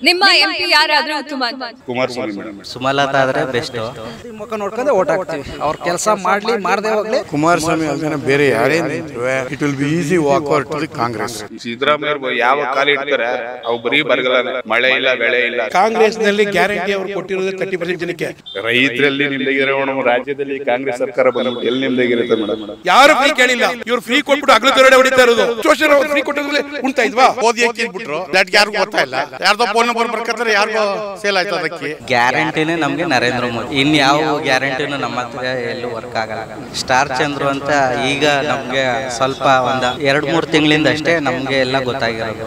ನಿಮ್ಮ M P ಯಾರಾದ್ರೂ ಉತ್ತಮ ಅಂತ ಕುಮಾರಸ್ವಾಮಿ ಮೇಡಮ್ ಸುಮಲತಾ ಆದರೆ ಬೆಸ್ಟು ಮುಖ ನೋಡ್ಕೊಂಡು ಓಟ್ ಹಾಕ್ತೀವಿ ಅವ್ರ ಕೆಲಸ ಮಾಡ್ಲಿ ಮಾಡದೆ ಹೋಗ್ಲಿ ಕುಮಾರಸ್ವಾಮಿ ಅಲ್ದೇನೆ ಬೇರೆ ಯಾರೇ ನಿಂತ್ರು it will be easy walkover to the Congress Siddaramaiah ಅವ್ರು ಯಾವ ಕಾಲ ಇಡ್ತಾರೆ ಅವು ಬರೀ ಬರಗಲ್ಲ ಮಳೆ ಇಲ್ಲ ಬೆಳೆ ಇಲ್ಲ ಕಾಂಗ್ರೆಸ್ ನಲ್ಲಿ ಗ್ಯಾರಂಟಿ ಅವರು ಕೊಟ್ಟಿರೋದು ತರ್ಟಿ ಪರ್ಸೆಂಟ್ ಜನಕ್ಕೆ ರೈತರಲ್ಲಿ ನಿಮ್ದಾಗಿರೋ ಮೇಡಮ್ ರಾಜ್ಯದಲ್ಲಿ ಕಾಂಗ್ರೆಸ್ ಸರ್ಕಾರ ಬಂದ್ಬಿಟ್ಟು ಎಲ್ಲಿ ನಿಮ್ದಾಗಿರುತ್ತೆ ಮೇಡಮ್ ಯಾರು ಫ್ರೀ ಕೇಳಿಲ್ಲ ಇವ್ರು ಫ್ರೀ ಕೊಟ್ಬಿಟ್ಟು ಅಗ್ಲ ಕರಡೆ ಹೊಡಿತಾ ಇರೋದು ಸೋಷಿಯಲ್ ಅವ್ರು ಫ್ರೀ ಕೊಟ್ಟಿದ್ರೆ ಉಂಟಾ ಇದ್ವಾ ಓದಿ ಕೇಳ್ಬಿಟ್ರು ದಟ್ ಯಾರಿಗೂ ಗೊತ್ತಾಯಿಲ್ಲ ಯಾರ್ದೋ ಫೋನ್ ನಂಬರ್ ಬರ್ಕತ್ತಾರೆ ಯಾರಿಗೋ ಸೇಲ್ ಆಯ್ತು ಅದಕ್ಕೆ ಗ್ಯಾರಂಟಿನೇ ನಮಗೆ ನರೇಂದ್ರ ಮೋದಿ ಇನ್ಯಾವ ಗ್ಯಾರಂಟಿನೂ ನಮ್ಮ ಹತ್ರ ಎಲ್ಲೂ ವರ್ಕ್ ಆಗಲ್ಲ ಸ್ಟಾರ್ ಚಂದ್ರು ಅಂತ ಈಗ ನಮಗೆ ಸ್ವಲ್ಪ ಒಂದು ಎರಡು ಮೂರು ತಿಂಗಳಿಂದ ಅಷ್ಟೇ ನಮಗೆ ಎಲ್ಲ ಗೊತ್ತಾಗಿರೋದು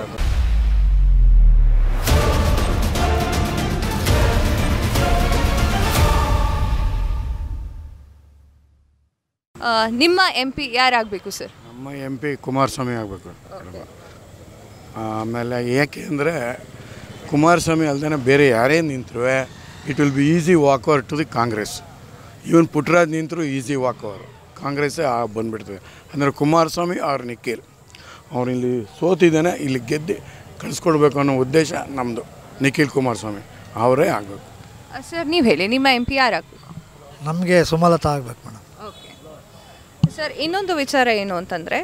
ಆ, ನಿಮ್ಮ ಎಂ ಪಿ ಯಾರಾಗಬೇಕು ಸರ್ ನಮ್ಮ ಎಂ ಪಿ ಕುಮಾರಸ್ವಾಮಿ ಆಗಬೇಕು ಆಮೇಲೆ ಏಕೆ ಅಂದರೆ ಕುಮಾರಸ್ವಾಮಿ ಅಲ್ದೇನೆ ಬೇರೆ ಯಾರೇ ನಿಂತರು it will be easy walkover to the Congress even Puttaraj ನಿಂತರು ಈಸಿ ವಾಕ್ ಓವರ್ ಕಾಂಗ್ರೆಸ್ಸೇ ಆ ಬಂದ್ಬಿಡ್ತದೆ ಅಂದರೆ ಕುಮಾರಸ್ವಾಮಿ ಅವ್ರ ನಿಖಿಲ್ ಅವ್ರು ಇಲ್ಲಿ ಸೋತಿದ್ದಾನೆ ಇಲ್ಲಿ ಗೆದ್ದು ಕಳಿಸ್ಕೊಡ್ಬೇಕು ಅನ್ನೋ ಉದ್ದೇಶ ನಮ್ಮದು ನಿಖಿಲ್ ಕುಮಾರಸ್ವಾಮಿ ಅವರೇ ಆಗಬೇಕು ಆ, ಸರ್ ನೀವು ಹೇಳಿ ನಿಮ್ಮ ಎಂ ಪಿ ಯಾರಾಗಬೇಕು ನಮಗೆ ಸುಮಲತಾ ಆಗ್ಬೇಕು ಮೇಡಮ್ ಓಕೆ ಸರ್ ಇನ್ನೊಂದು ವಿಚಾರ ಏನು ಅಂತಂದರೆ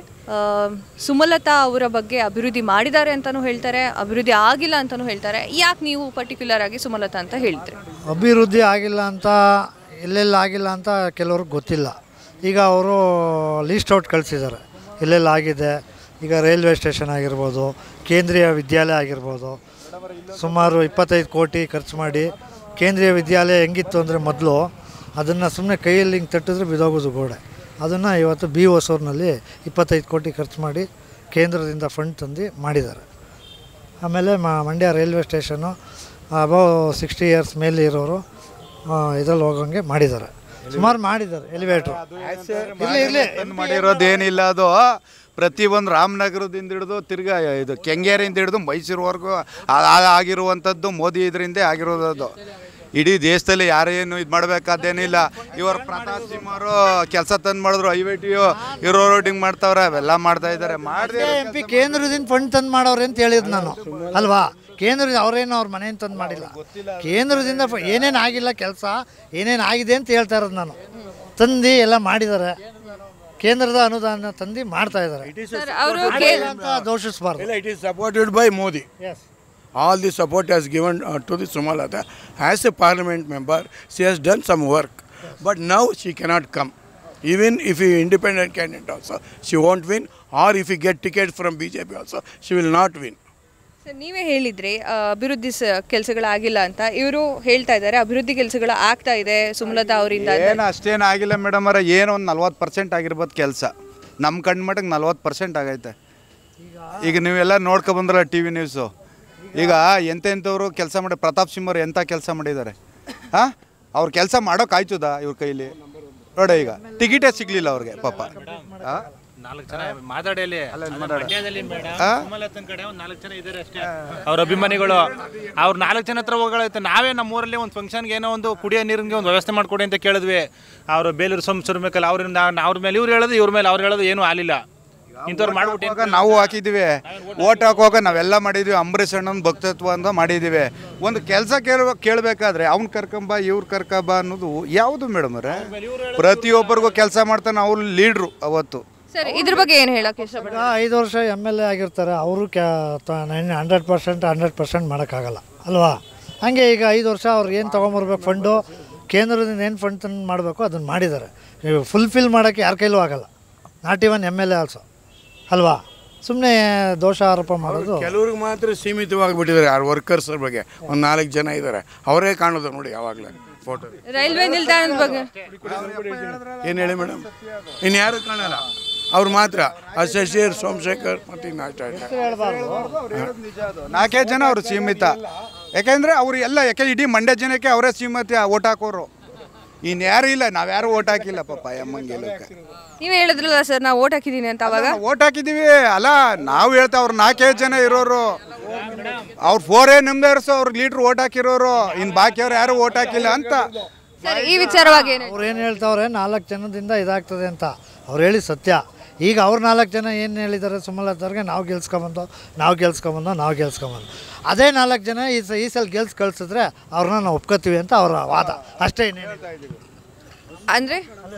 ಸುಮಲತಾ ಅವರ ಬಗ್ಗೆ ಅಭಿವೃದ್ಧಿ ಮಾಡಿದ್ದಾರೆ ಅಂತಲೂ ಹೇಳ್ತಾರೆ ಅಭಿವೃದ್ಧಿ ಆಗಿಲ್ಲ ಅಂತಲೂ ಹೇಳ್ತಾರೆ ಯಾಕೆ ನೀವು ಪರ್ಟಿಕ್ಯುಲರ್ ಆಗಿ ಸುಮಲತಾ ಅಂತ ಹೇಳ್ತೀರಿ ಅಭಿವೃದ್ಧಿ ಆಗಿಲ್ಲ ಅಂತ ಎಲ್ಲೆಲ್ಲ ಆಗಿಲ್ಲ ಅಂತ ಕೆಲವ್ರಿಗೆ ಗೊತ್ತಿಲ್ಲ ಈಗ ಅವರು ಲೀಸ್ಟ್ ಔಟ್ ಕಳಿಸಿದ್ದಾರೆ ಎಲ್ಲೆಲ್ಲ ಆಗಿದೆ ಈಗ ರೈಲ್ವೆ ಸ್ಟೇಷನ್ ಆಗಿರ್ಬೋದು ಕೇಂದ್ರೀಯ ವಿದ್ಯಾಲಯ ಆಗಿರ್ಬೋದು ಸುಮಾರು ಇಪ್ಪತ್ತೈದು ಕೋಟಿ ಖರ್ಚು ಮಾಡಿ ಕೇಂದ್ರೀಯ ವಿದ್ಯಾಲಯ ಹೆಂಗಿತ್ತು ಅಂದರೆ ಮೊದಲು ಅದನ್ನು ಸುಮ್ಮನೆ ಕೈಯಲ್ಲಿ ಹಿಂಗೆ ತಟ್ಟಿದ್ರೆ ಬಿದೋಗೋದು ಗೋಡೆ ಅದನ್ನು ಇವತ್ತು ಬಿ ಹೊಸೂರಿನಲ್ಲಿ ಇಪ್ಪತ್ತೈದು ಕೋಟಿ ಖರ್ಚು ಮಾಡಿ ಕೇಂದ್ರದಿಂದ ಫಂಡ್ ತಂದು ಮಾಡಿದ್ದಾರೆ ಆಮೇಲೆ ಮ- Mandya railway station above sixty years ಮೇಲೆ ಇರೋರು ಇದ್ರಲ್ಲಿ ಹೋಗೋಂಗೆ ಮಾಡಿದ್ದಾರೆ ಸುಮಾರು ಮಾಡಿದ್ದಾರೆ ಎಲಿವೇಟ್ರು ಇರಲಿ ಇರಲಿ ಮಾಡಿರೋದೇನಿಲ್ಲ ಅದು ಪ್ರತಿಯೊಂದು ರಾಮನಗರದಿಂದ ಹಿಡಿದು ತಿರ್ಗಾ ಇದು ಕೆಂಗೇರಿಯಿಂದ ಹಿಡಿದು ಮೈಸೂರುವರೆಗೂ ಆ- ಆ- ಆಗಿರುವಂಥದ್ದು ಮೋದಿ ಇದರಿಂದ ಆಗಿರೋದು ಅದು ಇಡೀ ದೇಶದಲ್ಲಿ ಯಾರೇನು ಇದು ಮಾಡಬೇಕಾದೇನಿಲ್ಲ ಇವರು ಪ್ರತಾಪ್ ಸಿಂಹ ಅವರು ಕೆಲಸ ತಂದು ಮಾಡಿದ್ರು ಐ ಟಿ ಇರೋ ರೋಡಿಂಗ್ ಮಾಡ್ತಾವ್ರೆ ಅವೆಲ್ಲ ಮಾಡ್ತಾ ಇದ್ದಾರೆ ಮಾಡಿದೆ ಎಂ ಪಿ ಕೇಂದ್ರದಿಂದ ಫಂಡ್ ತಂದು ಮಾಡೋರು ಅಂತ ಹೇಳಿದ್ದು ನಾನು ಅಲ್ವಾ ಕೇಂದ್ರದಿಂದ ಅವ್ರೇನು ಅವ್ರ ಮನೆಯಿಂದ ತಂದು ಮಾಡಿಲ್ಲ ಕೇಂದ್ರದಿಂದ ಫ- ಏನೇನು ಆಗಿಲ್ಲ ಕೆಲಸ ಏನೇನು ಆಗಿದೆ ಅಂತ ಹೇಳ್ತಾ ಇರೋದು ನಾನು ತಂದು ಎಲ್ಲ ಮಾಡಿದ್ದಾರೆ ಕೇಂದ್ರದ ಅನುದಾನ ತಂದು ಮಾಡ್ತಾ ಇದ್ದಾರೆ ಸರ್ ಅವರು ಅಂತ ದೋಷಿಸಬಾರ್ದು it is supported by Modi all the support has given uh, to the Sumalata. As a parliament member, she has done some work, but now she cannot come. Even if he independent candidate also, she won't win. Or if he get ticket from BJP also, she will not win. Sir ನೀವೇ ಹೇಳಿದ್ರಿ ಆ, ಅಭಿವೃದ್ಧಿ ಸ ಕೆಲಸಗಳಾಗಿಲ್ಲ ಅಂತ ಇವರು ಹೇಳ್ತಾ ಇದ್ದಾರೆ ಅಭಿವೃದ್ಧಿ ಕೆಲಸಗಳು ಆಗ್ತಾ ಇದೆ ಸುಮಲತಾ ಅವರಿಂದ ಅಂತ. ಏನು ಅಷ್ಟೇನು ಆಗಿಲ್ಲ ಮೇಡಮ್ ಅವರ ಏನೋ ಒಂದು ನಲ್ವತ್ತು ಪರ್ಸೆಂಟ್ ಆಗಿರ್ಬೋದು ಕೆಲಸ ನಮ್ಮ ಕಣ್ಣು ಮಟ್ಟಿಗೆ ನಲ್ವತ್ತು ಪರ್ಸೆಂಟ್ ಆಗೈತೆ ಈಗ ನೀವೆಲ್ಲ ನೋಡ್ಕೊ ಬಂದ್ರಲ್ಲ ಟಿ ವಿ ನ್ಯೂಸು ಈಗ ಎಂತೆಂಥವ್ರು ಕೆಲಸ ಮಾಡಿ ಪ್ರತಾಪ್ ಸಿಂಹ ಅವ್ರು ಎಂಥ ಕೆಲಸ ಮಾಡಿದ್ದಾರೆ ಹಾಂ ಅವ್ರು ಕೆಲಸ ಮಾಡೋಕೆ ಆಯ್ತದ ಇವ್ರ ಕೈಲಿ ನೋಡ ಈಗ ಟಿಕೆಟೇ ಸಿಗ್ಲಿಲ್ಲ ಅವ್ರಿಗೆ ಪಾಪ ಆ? ನಾಲ್ಕು ಜನ ಮಾತಾಡಿ ಅಲ್ಲಿ ಮಂಡ್ಯದಲ್ಲಿ ಮೇಡಮ್ ಆ? ಸುಮಲತನ್ ಕಡೆ ಒಂದು ನಾಲ್ಕು ಜನ ಇದ್ದಾರೆ ಅಷ್ಟೇ ಅವ್ರ ಅಭಿಮಾನಿಗಳು ಅವ್ರ ನಾಲ್ಕು ಜನ ಹತ್ರ ಹೋಗಳೈತೆ ನಾವೇ ನಮ್ಮ ಊರಲ್ಲಿ ಒಂದು ಫಂಕ್ಷನ್ಗೆ ಏನೋ ಒಂದು ಕುಡಿಯೋ ನೀರಿಗೆ ಒಂದು ವ್ಯವಸ್ಥೆ ಮಾಡ್ಕೊಡಿ ಅಂತ ಕೇಳಿದ್ವಿ ಅವರು ಬೇಲೂರು ಸೋಮಸುರ್ಬೇಕಲ್ಲ ಅವ್ರಿಂದ ಅವ್ರ ಮೇಲೆ ಇವ್ರು ಹೇಳೋದು ಇವ್ರ ಮೇಲೆ ಅವ್ರು ಹೇಳೋದು ಏನೂ ಆಗಲಿಲ್ಲ ಇಂಥವ್ರು ಮಾಡ್ಬಿಟ್ಟು ಇವಾಗ ನಾವು ಹಾಕಿದ್ದೀವಿ ಓಟ್ ಹಾಕುವಾಗ ನಾವೆಲ್ಲ ಮಾಡಿದ್ವಿ ಅಂಬರೀಷ್ ಅಣ್ಣನ ಭಕ್ತತ್ವ ಅಂತ ಮಾಡಿದ್ದೀವಿ ಒಂದು ಕೆಲಸ ಕೇಳ ಕೇಳಬೇಕಾದ್ರೆ ಅವ್ನು ಕರ್ಕೊಂಬ ಇವ್ರು ಕರ್ಕೊಂಬ ಅನ್ನೋದು ಯಾವುದು ಮೇಡಮ್ ಅವರೇ ಪ್ರತಿಯೊಬ್ಬರಿಗೂ ಕೆಲಸ ಮಾಡ್ತಾನೆ ಅವ್ರು ಲೀಡ್ರು ಅವತ್ತು ಸರ್ ಇದ್ರ ಬಗ್ಗೆ ಏನು ಹೇಳಕ್ಕೆ ಇಷ್ಟಪಡ್ತೀರಾ ಈಗ ಐದು ವರ್ಷ ಎಮ್ ಎಲ್ ಎ ಆಗಿರ್ತಾರೆ ಅವರು ಕ್ಯಾ ಹಂಡ್ರೆಡ್ ಪರ್ಸೆಂಟ್ ಹಂಡ್ರೆಡ್ ಪರ್ಸೆಂಟ್ ಮಾಡೋಕ್ಕಾಗಲ್ಲ ಅಲ್ವಾ ಹಾಗೆ ಈಗ ಐದು ವರ್ಷ ಅವ್ರು ಏನು ತೊಗೊಂಬರ್ಬೇಕು ಫಂಡು ಕೇಂದ್ರದಿಂದ ಏನು ಫಂಡ್ ತಂದು ಮಾಡಬೇಕು ಅದನ್ನು ಮಾಡಿದ್ದಾರೆ ಫುಲ್ಫಿಲ್ ಮಾಡೋಕ್ಕೆ ಯಾರ ಕೈಲೂ ಆಗಲ್ಲ not even M L A also ಅಲ್ವಾ ಸುಮ್ಮನೆ ದೋಷ ಆರೋಪ ಮಾಡೋದು ಕೆಲವ್ರಿಗೆ ಮಾತ್ರ ಸೀಮಿತವಾಗಿಬಿಟ್ಟಿದ್ದಾರೆ ಯಾರು ವರ್ಕರ್ಸ್ ಬಗ್ಗೆ ಒಂದು ನಾಲ್ಕು ಜನ ಇದ್ದಾರೆ ಅವರೇ ಕಾಣೋದು ನೋಡಿ ಯಾವಾಗಲೇ ಫೋಟೋ ರೈಲ್ವೆ ನಿಲ್ದಾಣದ ಬಗ್ಗೆ ಏನು ಹೇಳಿ ಮೇಡಮ್ ಇನ್ನು ಯಾರು ಕಾಣಲ್ಲ ಅವ್ರು ಮಾತ್ರ ಆ ಶಶಿರ್ ಸೋಮಶೇಖರ್ ಮತ್ತು ಇನ್ನು ಅಷ್ಟೇ ನಾಲ್ಕೈದು ಜನ ಅವರು ಸೀಮಿತ ಯಾಕೆಂದ್ರೆ ಅವ್ರು ಎಲ್ಲ ಯಾಕೆ ಇಡೀ ಮಂಡ್ಯ ಜನಕ್ಕೆ ಅವರೇ ಸೀಮಿತ ಓಟ್ ಹಾಕೋರು ಇನ್ಯಾರು ಇಲ್ಲ ನಾವ್ಯಾರು ಓಟ್ ಹಾಕಿಲ್ಲ ಪಾಪ ಎಮ್ಮಂಗಿಲಕ್ಕೆ ನೀವೇ ಹೇಳಿದ್ರಲ್ಲ ಸರ್ ನಾವು ಓಟ್ ಹಾಕಿದ್ದೀನಿ ಅಂತ ಅವಾಗ ಓಟ್ ಹಾಕಿದೀವಿ ಅಲ್ಲ ನಾವು ಹೇಳ್ತಾ ಅವ್ರು ನಾಲ್ಕೈದು ಜನ ಇರೋರು ಅವ್ರು ಫೋರೇ ನಿಮ್ದರ್ಸು ಅವ್ರಿಗೆ ಲೀಟ್ರ್ ಓಟ್ ಹಾಕಿರೋರು ಇನ್ನು ಬಾಕಿಯವ್ರು ಯಾರು ಓಟ್ ಹಾಕಿಲ್ಲ ಅಂತ ಸರ್ ಈ ವಿಚಾರವಾಗಿ ಏನು ಅವ್ರು ಏನು ಹೇಳ್ತಾವ್ರೆ ನಾಲ್ಕು ಜನದಿಂದ ಇದಾಗ್ತದೆ ಅಂತ ಅವ್ರು ಹೇಳಿ ಸತ್ಯ ಈಗ ಅವ್ರು ನಾಲ್ಕು ಜನ ಏನು ಹೇಳಿದ್ದಾರೆ ಸುಮಲತಾರ್ಗೆ ನಾವು ಗೆಲ್ಸ್ಕೊಂಬಂದು ನಾವು ಗೆಲ್ಸ್ಕೊಂಬಂದು ನಾವು ಗೆಲ್ಸ್ಕೊಂಬಂದು ಅದೇ ನಾಲ್ಕು ಜನ ಈ ಸ ಈ ಸಲ ಗೆಲ್ಸ್ ಕಳಿಸಿದ್ರೆ ಅವ್ರನ್ನ ನಾವು ಒಪ್ಕೋತೀವಿ ಅಂತ ಅವರ ವಾದ ಅಷ್ಟೇ ಇನ್ನೇನಿಲ್ಲ. ಅಂದರೆ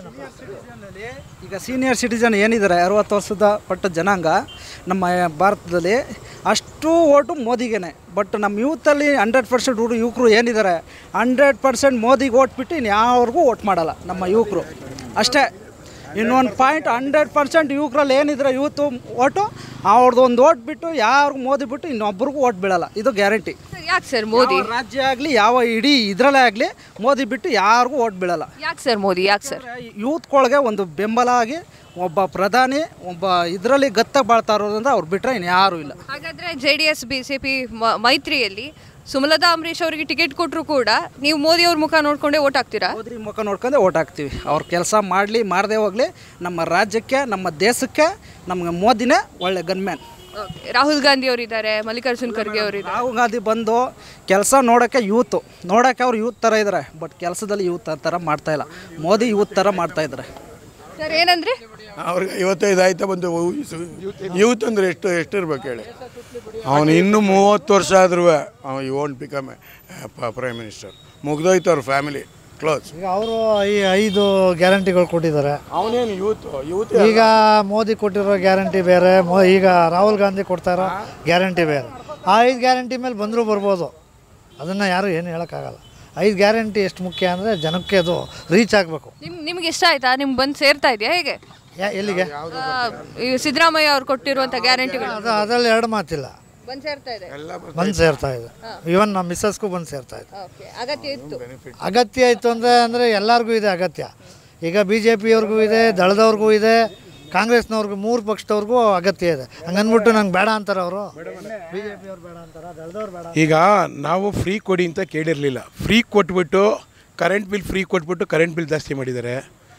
ಈಗ ಸೀನಿಯರ್ ಸಿಟಿಜನ್ ಏನಿದ್ದಾರೆ ಅರವತ್ತು ವರ್ಷದ ಪಟ್ಟ ಜನಾಂಗ ನಮ್ಮ ಭಾರತದಲ್ಲಿ ಅಷ್ಟು ಓಟು ಮೋದಿಗೇನೆ ಬಟ್ ನಮ್ಮ ಯೂತಲ್ಲಿ ಹಂಡ್ರೆಡ್ ಪರ್ಸೆಂಟ್ ಹುಡುಗ ಯುವಕರು ಏನಿದ್ದಾರೆ ಹಂಡ್ರೆಡ್ ಪರ್ಸೆಂಟ್ ಮೋದಿಗೆ ಓಟ್ ಬಿಟ್ಟು ಇನ್ಯಾವ್ರಿಗೂ ಓಟ್ ಮಾಡಲ್ಲ ನಮ್ಮ ಯುವಕರು ಅಷ್ಟೇ ಇನ್ನೊಂದು ಪಾಯಿಂಟ್ ಹಂಡ್ರೆಡ್ ಪರ್ಸೆಂಟ್ ಯುವಕರಲ್ಲಿ ಏನಿದ್ರೆ ಯೂತು ಓಟು ಅವ್ರದ್ದು ಒಂದು ಓಟ್ ಬಿಟ್ಟು ಯಾರಿಗೂ ಮೋದಿ ಬಿಟ್ಟು ಇನ್ನೊಬ್ರಿಗೂ ಓಟ್ ಬೀಳಲ್ಲ ಇದು ಗ್ಯಾರಂಟಿ ಯಾಕೆ ಸರ್ ಮೋದಿ ಯಾವ ರಾಜ್ಯ ಆಗಲಿ ಯಾವ ಇಡೀ ಇದರಲ್ಲೇ ಆಗಲಿ ಮೋದಿ ಬಿಟ್ಟು ಯಾರಿಗೂ ಓಟ್ ಬೀಳಲ್ಲ ಯಾಕೆ ಸರ್ ಮೋದಿ ಯಾಕೆ ಸರ್ ಯೂತ್ಗಳಿಗೆ ಒಂದು ಬೆಂಬಲ ಆಗಿ ಒಬ್ಬ ಪ್ರಧಾನಿ ಒಬ್ಬ ಇದರಲ್ಲಿ ಗತ್ತ ಬಾಳ್ತಾ ಇರೋದ್ರಿಂದ ಅವ್ರು ಬಿಟ್ಟರೆ ಇನ್ಯಾರೂ ಇಲ್ಲ ಹಾಗಾದ್ರೆ J D S B J P ಮೈತ್ರಿಯಲ್ಲಿ ಸುಮಲತಾ ಅಂಬರೀಶ್ ಅವರಿಗೆ ಟಿಕೆಟ್ ಕೊಟ್ಟರು ಕೂಡ ನೀವು ಮೋದಿ ಅವ್ರ ಮುಖ ನೋಡ್ಕೊಂಡೇ ಓಟ್ ಹಾಕ್ತೀರಾ ಮೋದಿ ಮುಖ ನೋಡ್ಕೊಂಡೆ ಓಟ್ ಹಾಕ್ತೀವಿ ಅವ್ರ ಕೆಲಸ ಮಾಡಲಿ ಮಾಡದೆ ಹೋಗಲಿ ನಮ್ಮ ರಾಜ್ಯಕ್ಕೆ ನಮ್ಮ ದೇಶಕ್ಕೆ ನಮಗೆ ಮೋದಿನೇ ಒಳ್ಳೆ ಗನ್ಮ್ಯಾನ್ Okay. ರಾಹುಲ್ ಗಾಂಧಿ ಅವರಿದ್ದಾರೆ ಮಲ್ಲಿಕಾರ್ಜುನ್ ಖರ್ಗೆ ಅವರಿದ್ದಾರೆ ರಾಹುಲ್ ಗಾಂಧಿ ಬಂದು ಕೆಲಸ ನೋಡೋಕ್ಕೆ ಯೂತು ನೋಡೋಕ್ಕೆ ಅವ್ರು ಯೂತ್ ಥರ ಇದ್ದಾರೆ ಬಟ್ ಕೆಲಸದಲ್ಲಿ ಯೂತ್ ಥರ ಮಾಡ್ತಾ ಇಲ್ಲ ಮೋದಿ ಯೂತ್ ಥರ ಮಾಡ್ತಾ ಇದ್ದಾರೆ ಸರ್ ಏನಂದ್ರೆ ಅವ್ರಿಗೆ ಐವತ್ತೈದು ಆಯ್ತಾ ಬಂದು ಯೂತ್ ಅಂದರೆ ಎಷ್ಟು ಎಷ್ಟಿರ್ಬೇಕು ಹೇಳಿ ಅವನು ಇನ್ನೂ ಮೂವತ್ತು ವರ್ಷ ಆದ್ರೂ ಅವ you won't become prime minister ಮುಗ್ದೋಯ್ತು ಅವ್ರ ಫ್ಯಾಮಿಲಿ ಕ್ಲೋಸ್ ಈಗ ಅವರು ಈ ಐದು ಗ್ಯಾರಂಟಿಗಳು ಕೊಟ್ಟಿದ್ದಾರೆ ಅವನೇನು ಯೂತ್ ಯೂತ್ ಈಗ ಮೋದಿ ಕೊಟ್ಟಿರೋ ಗ್ಯಾರಂಟಿ ಬೇರೆ ಮೋ ಈಗ ರಾಹುಲ್ ಗಾಂಧಿ ಕೊಡ್ತಾ ಇರೋ ಗ್ಯಾರಂಟಿ ಬೇರೆ ಆ ಐದು ಗ್ಯಾರಂಟಿ ಮೇಲೆ ಬಂದರೂ ಬರ್ಬೋದು ಅದನ್ನು ಯಾರು ಏನು ಹೇಳೋಕ್ಕಾಗಲ್ಲ ಐದು ಗ್ಯಾರಂಟಿ ಎಷ್ಟು ಮುಖ್ಯ ಅಂದರೆ ಜನಕ್ಕೆ ಅದು ರೀಚ್ ಆಗಬೇಕು ನಿಮ್ ನಿಮ್ಗೆ ಇಷ್ಟ ಆಯ್ತಾ ನಿಮ್ಗೆ ಬಂದು ಸೇರ್ತಾ ಇದೆಯಾ ಹೇಗೆ ಯಾ ಎಲ್ಲಿಗೆ ಆ, ಈ ಸಿದ್ದರಾಮಯ್ಯ ಅವ್ರು ಕೊಟ್ಟಿರುವಂಥ ಗ್ಯಾರಂಟಿಗಳು ಅದು ಅದರಲ್ಲಿ ಎರಡು ಮಾತಿಲ್ಲ ಬಂದು ಸೇರ್ತಾ ಇದೆ ಬಂದು ಸೇರ್ತಾ ಇದೆ ಇವನ್ ನಮ್ಮ ಮಿಸ್ಸಸ್ಗೂ ಬಂದು ಸೇರ್ತಾ ಇದೆ ಓಕೆ ಅಗತ್ಯ ಇತ್ತು ಅಗತ್ಯ ಆಯಿತು ಅಂದರೆ ಅಂದರೆ ಎಲ್ಲರಿಗೂ ಇದೆ ಅಗತ್ಯ ಈಗ ಬಿ ಜೆ ಪಿಯವ್ರಿಗೂ ಇದೆ ದಳದವ್ರಿಗೂ ಇದೆ ಕಾಂಗ್ರೆಸ್ನವ್ರಿಗೂ ಮೂರು ಪಕ್ಷದವ್ರಿಗೂ ಅಗತ್ಯ ಇದೆ ಹಂಗನ್ಬಿಟ್ಟು ನಂಗೆ ಬೇಡ ಅಂತಾರೆ ಅವರು ಬಿ ಜೆ ಪಿಯವ್ರು ಬೇಡ ಅಂತಾರೆ ದಳದವ್ರು ಬೇಡ ಈಗ ನಾವು ಫ್ರೀ ಕೊಡಿ ಅಂತ ಕೇಳಿರಲಿಲ್ಲ ಫ್ರೀ ಕೊಟ್ಬಿಟ್ಟು ಕರೆಂಟ್ ಬಿಲ್ ಫ್ರೀ ಕೊಟ್ಬಿಟ್ಟು ಕರೆಂಟ್ ಬಿಲ್ ಜಾಸ್ತಿ ಮಾಡಿದ್ದಾರೆ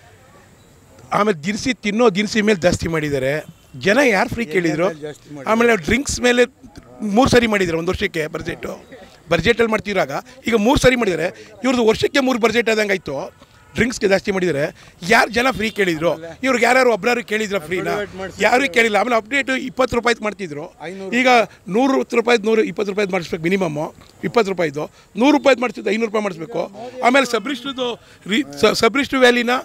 ಆಮೇಲೆ ದಿನಸಿ ತಿನ್ನೋ ದಿನಸಿ ಮೇಲೆ ಜಾಸ್ತಿ ಮಾಡಿದ್ದಾರೆ ಜನ ಯಾರು ಫ್ರೀ ಕೇಳಿದ್ರು ಆಮೇಲೆ ಡ್ರಿಂಕ್ಸ್ ಮೇಲೆ ಮೂರು ಸರಿ ಮಾಡಿದ್ದಾರೆ ಒಂದು ವರ್ಷಕ್ಕೆ ಬಜೆಟು ಬಜೆಟಲ್ಲಿ ಮಾಡ್ತಿರಾಗ ಈಗ ಮೂರು ಸರಿ ಮಾಡಿದ್ದಾರೆ ಇವ್ರದ್ದು ವರ್ಷಕ್ಕೆ ಮೂರು ಬಜೆಟ್ ಆದಂಗೆ ಆಯಿತು ಡ್ರಿಂಕ್ಸ್ಗೆ ಜಾಸ್ತಿ ಮಾಡಿದ್ದಾರೆ ಯಾರು ಜನ ಫ್ರೀ ಕೇಳಿದ್ರು ಇವ್ರಿಗೆ ಯಾರ್ಯಾರು ಒಬ್ಬರು ಕೇಳಿದ್ರ ಫ್ರೀನಾ ಯಾರು ಕೇಳಿಲ್ಲ ಆಮೇಲೆ ಅಪ್ಡೇಟು ಇಪ್ಪತ್ತು ರೂಪಾಯಿ ಮಾಡ್ತಿದ್ರು ಈಗ ನೂರು ರೂಪಾಯಿ ನೂರು ಇಪ್ಪತ್ತು ರೂಪಾಯಿ ಮಾಡಿಸ್ಬೇಕು ಮಿನಿಮಮ್ಮು ಇಪ್ಪತ್ತು ರೂಪಾಯಿದು ನೂರು ರೂಪಾಯಿ ಮಾಡಿಸಿದ್ದು ಐನೂರು ರೂಪಾಯಿ ಮಾಡಿಸ್ಬೇಕು ಆಮೇಲೆ ಸಬ್ರಿಸ್ಟುದು ರೀ ಸಬ್ರಿಸ್ಟು ವ್ಯಾಲಿನ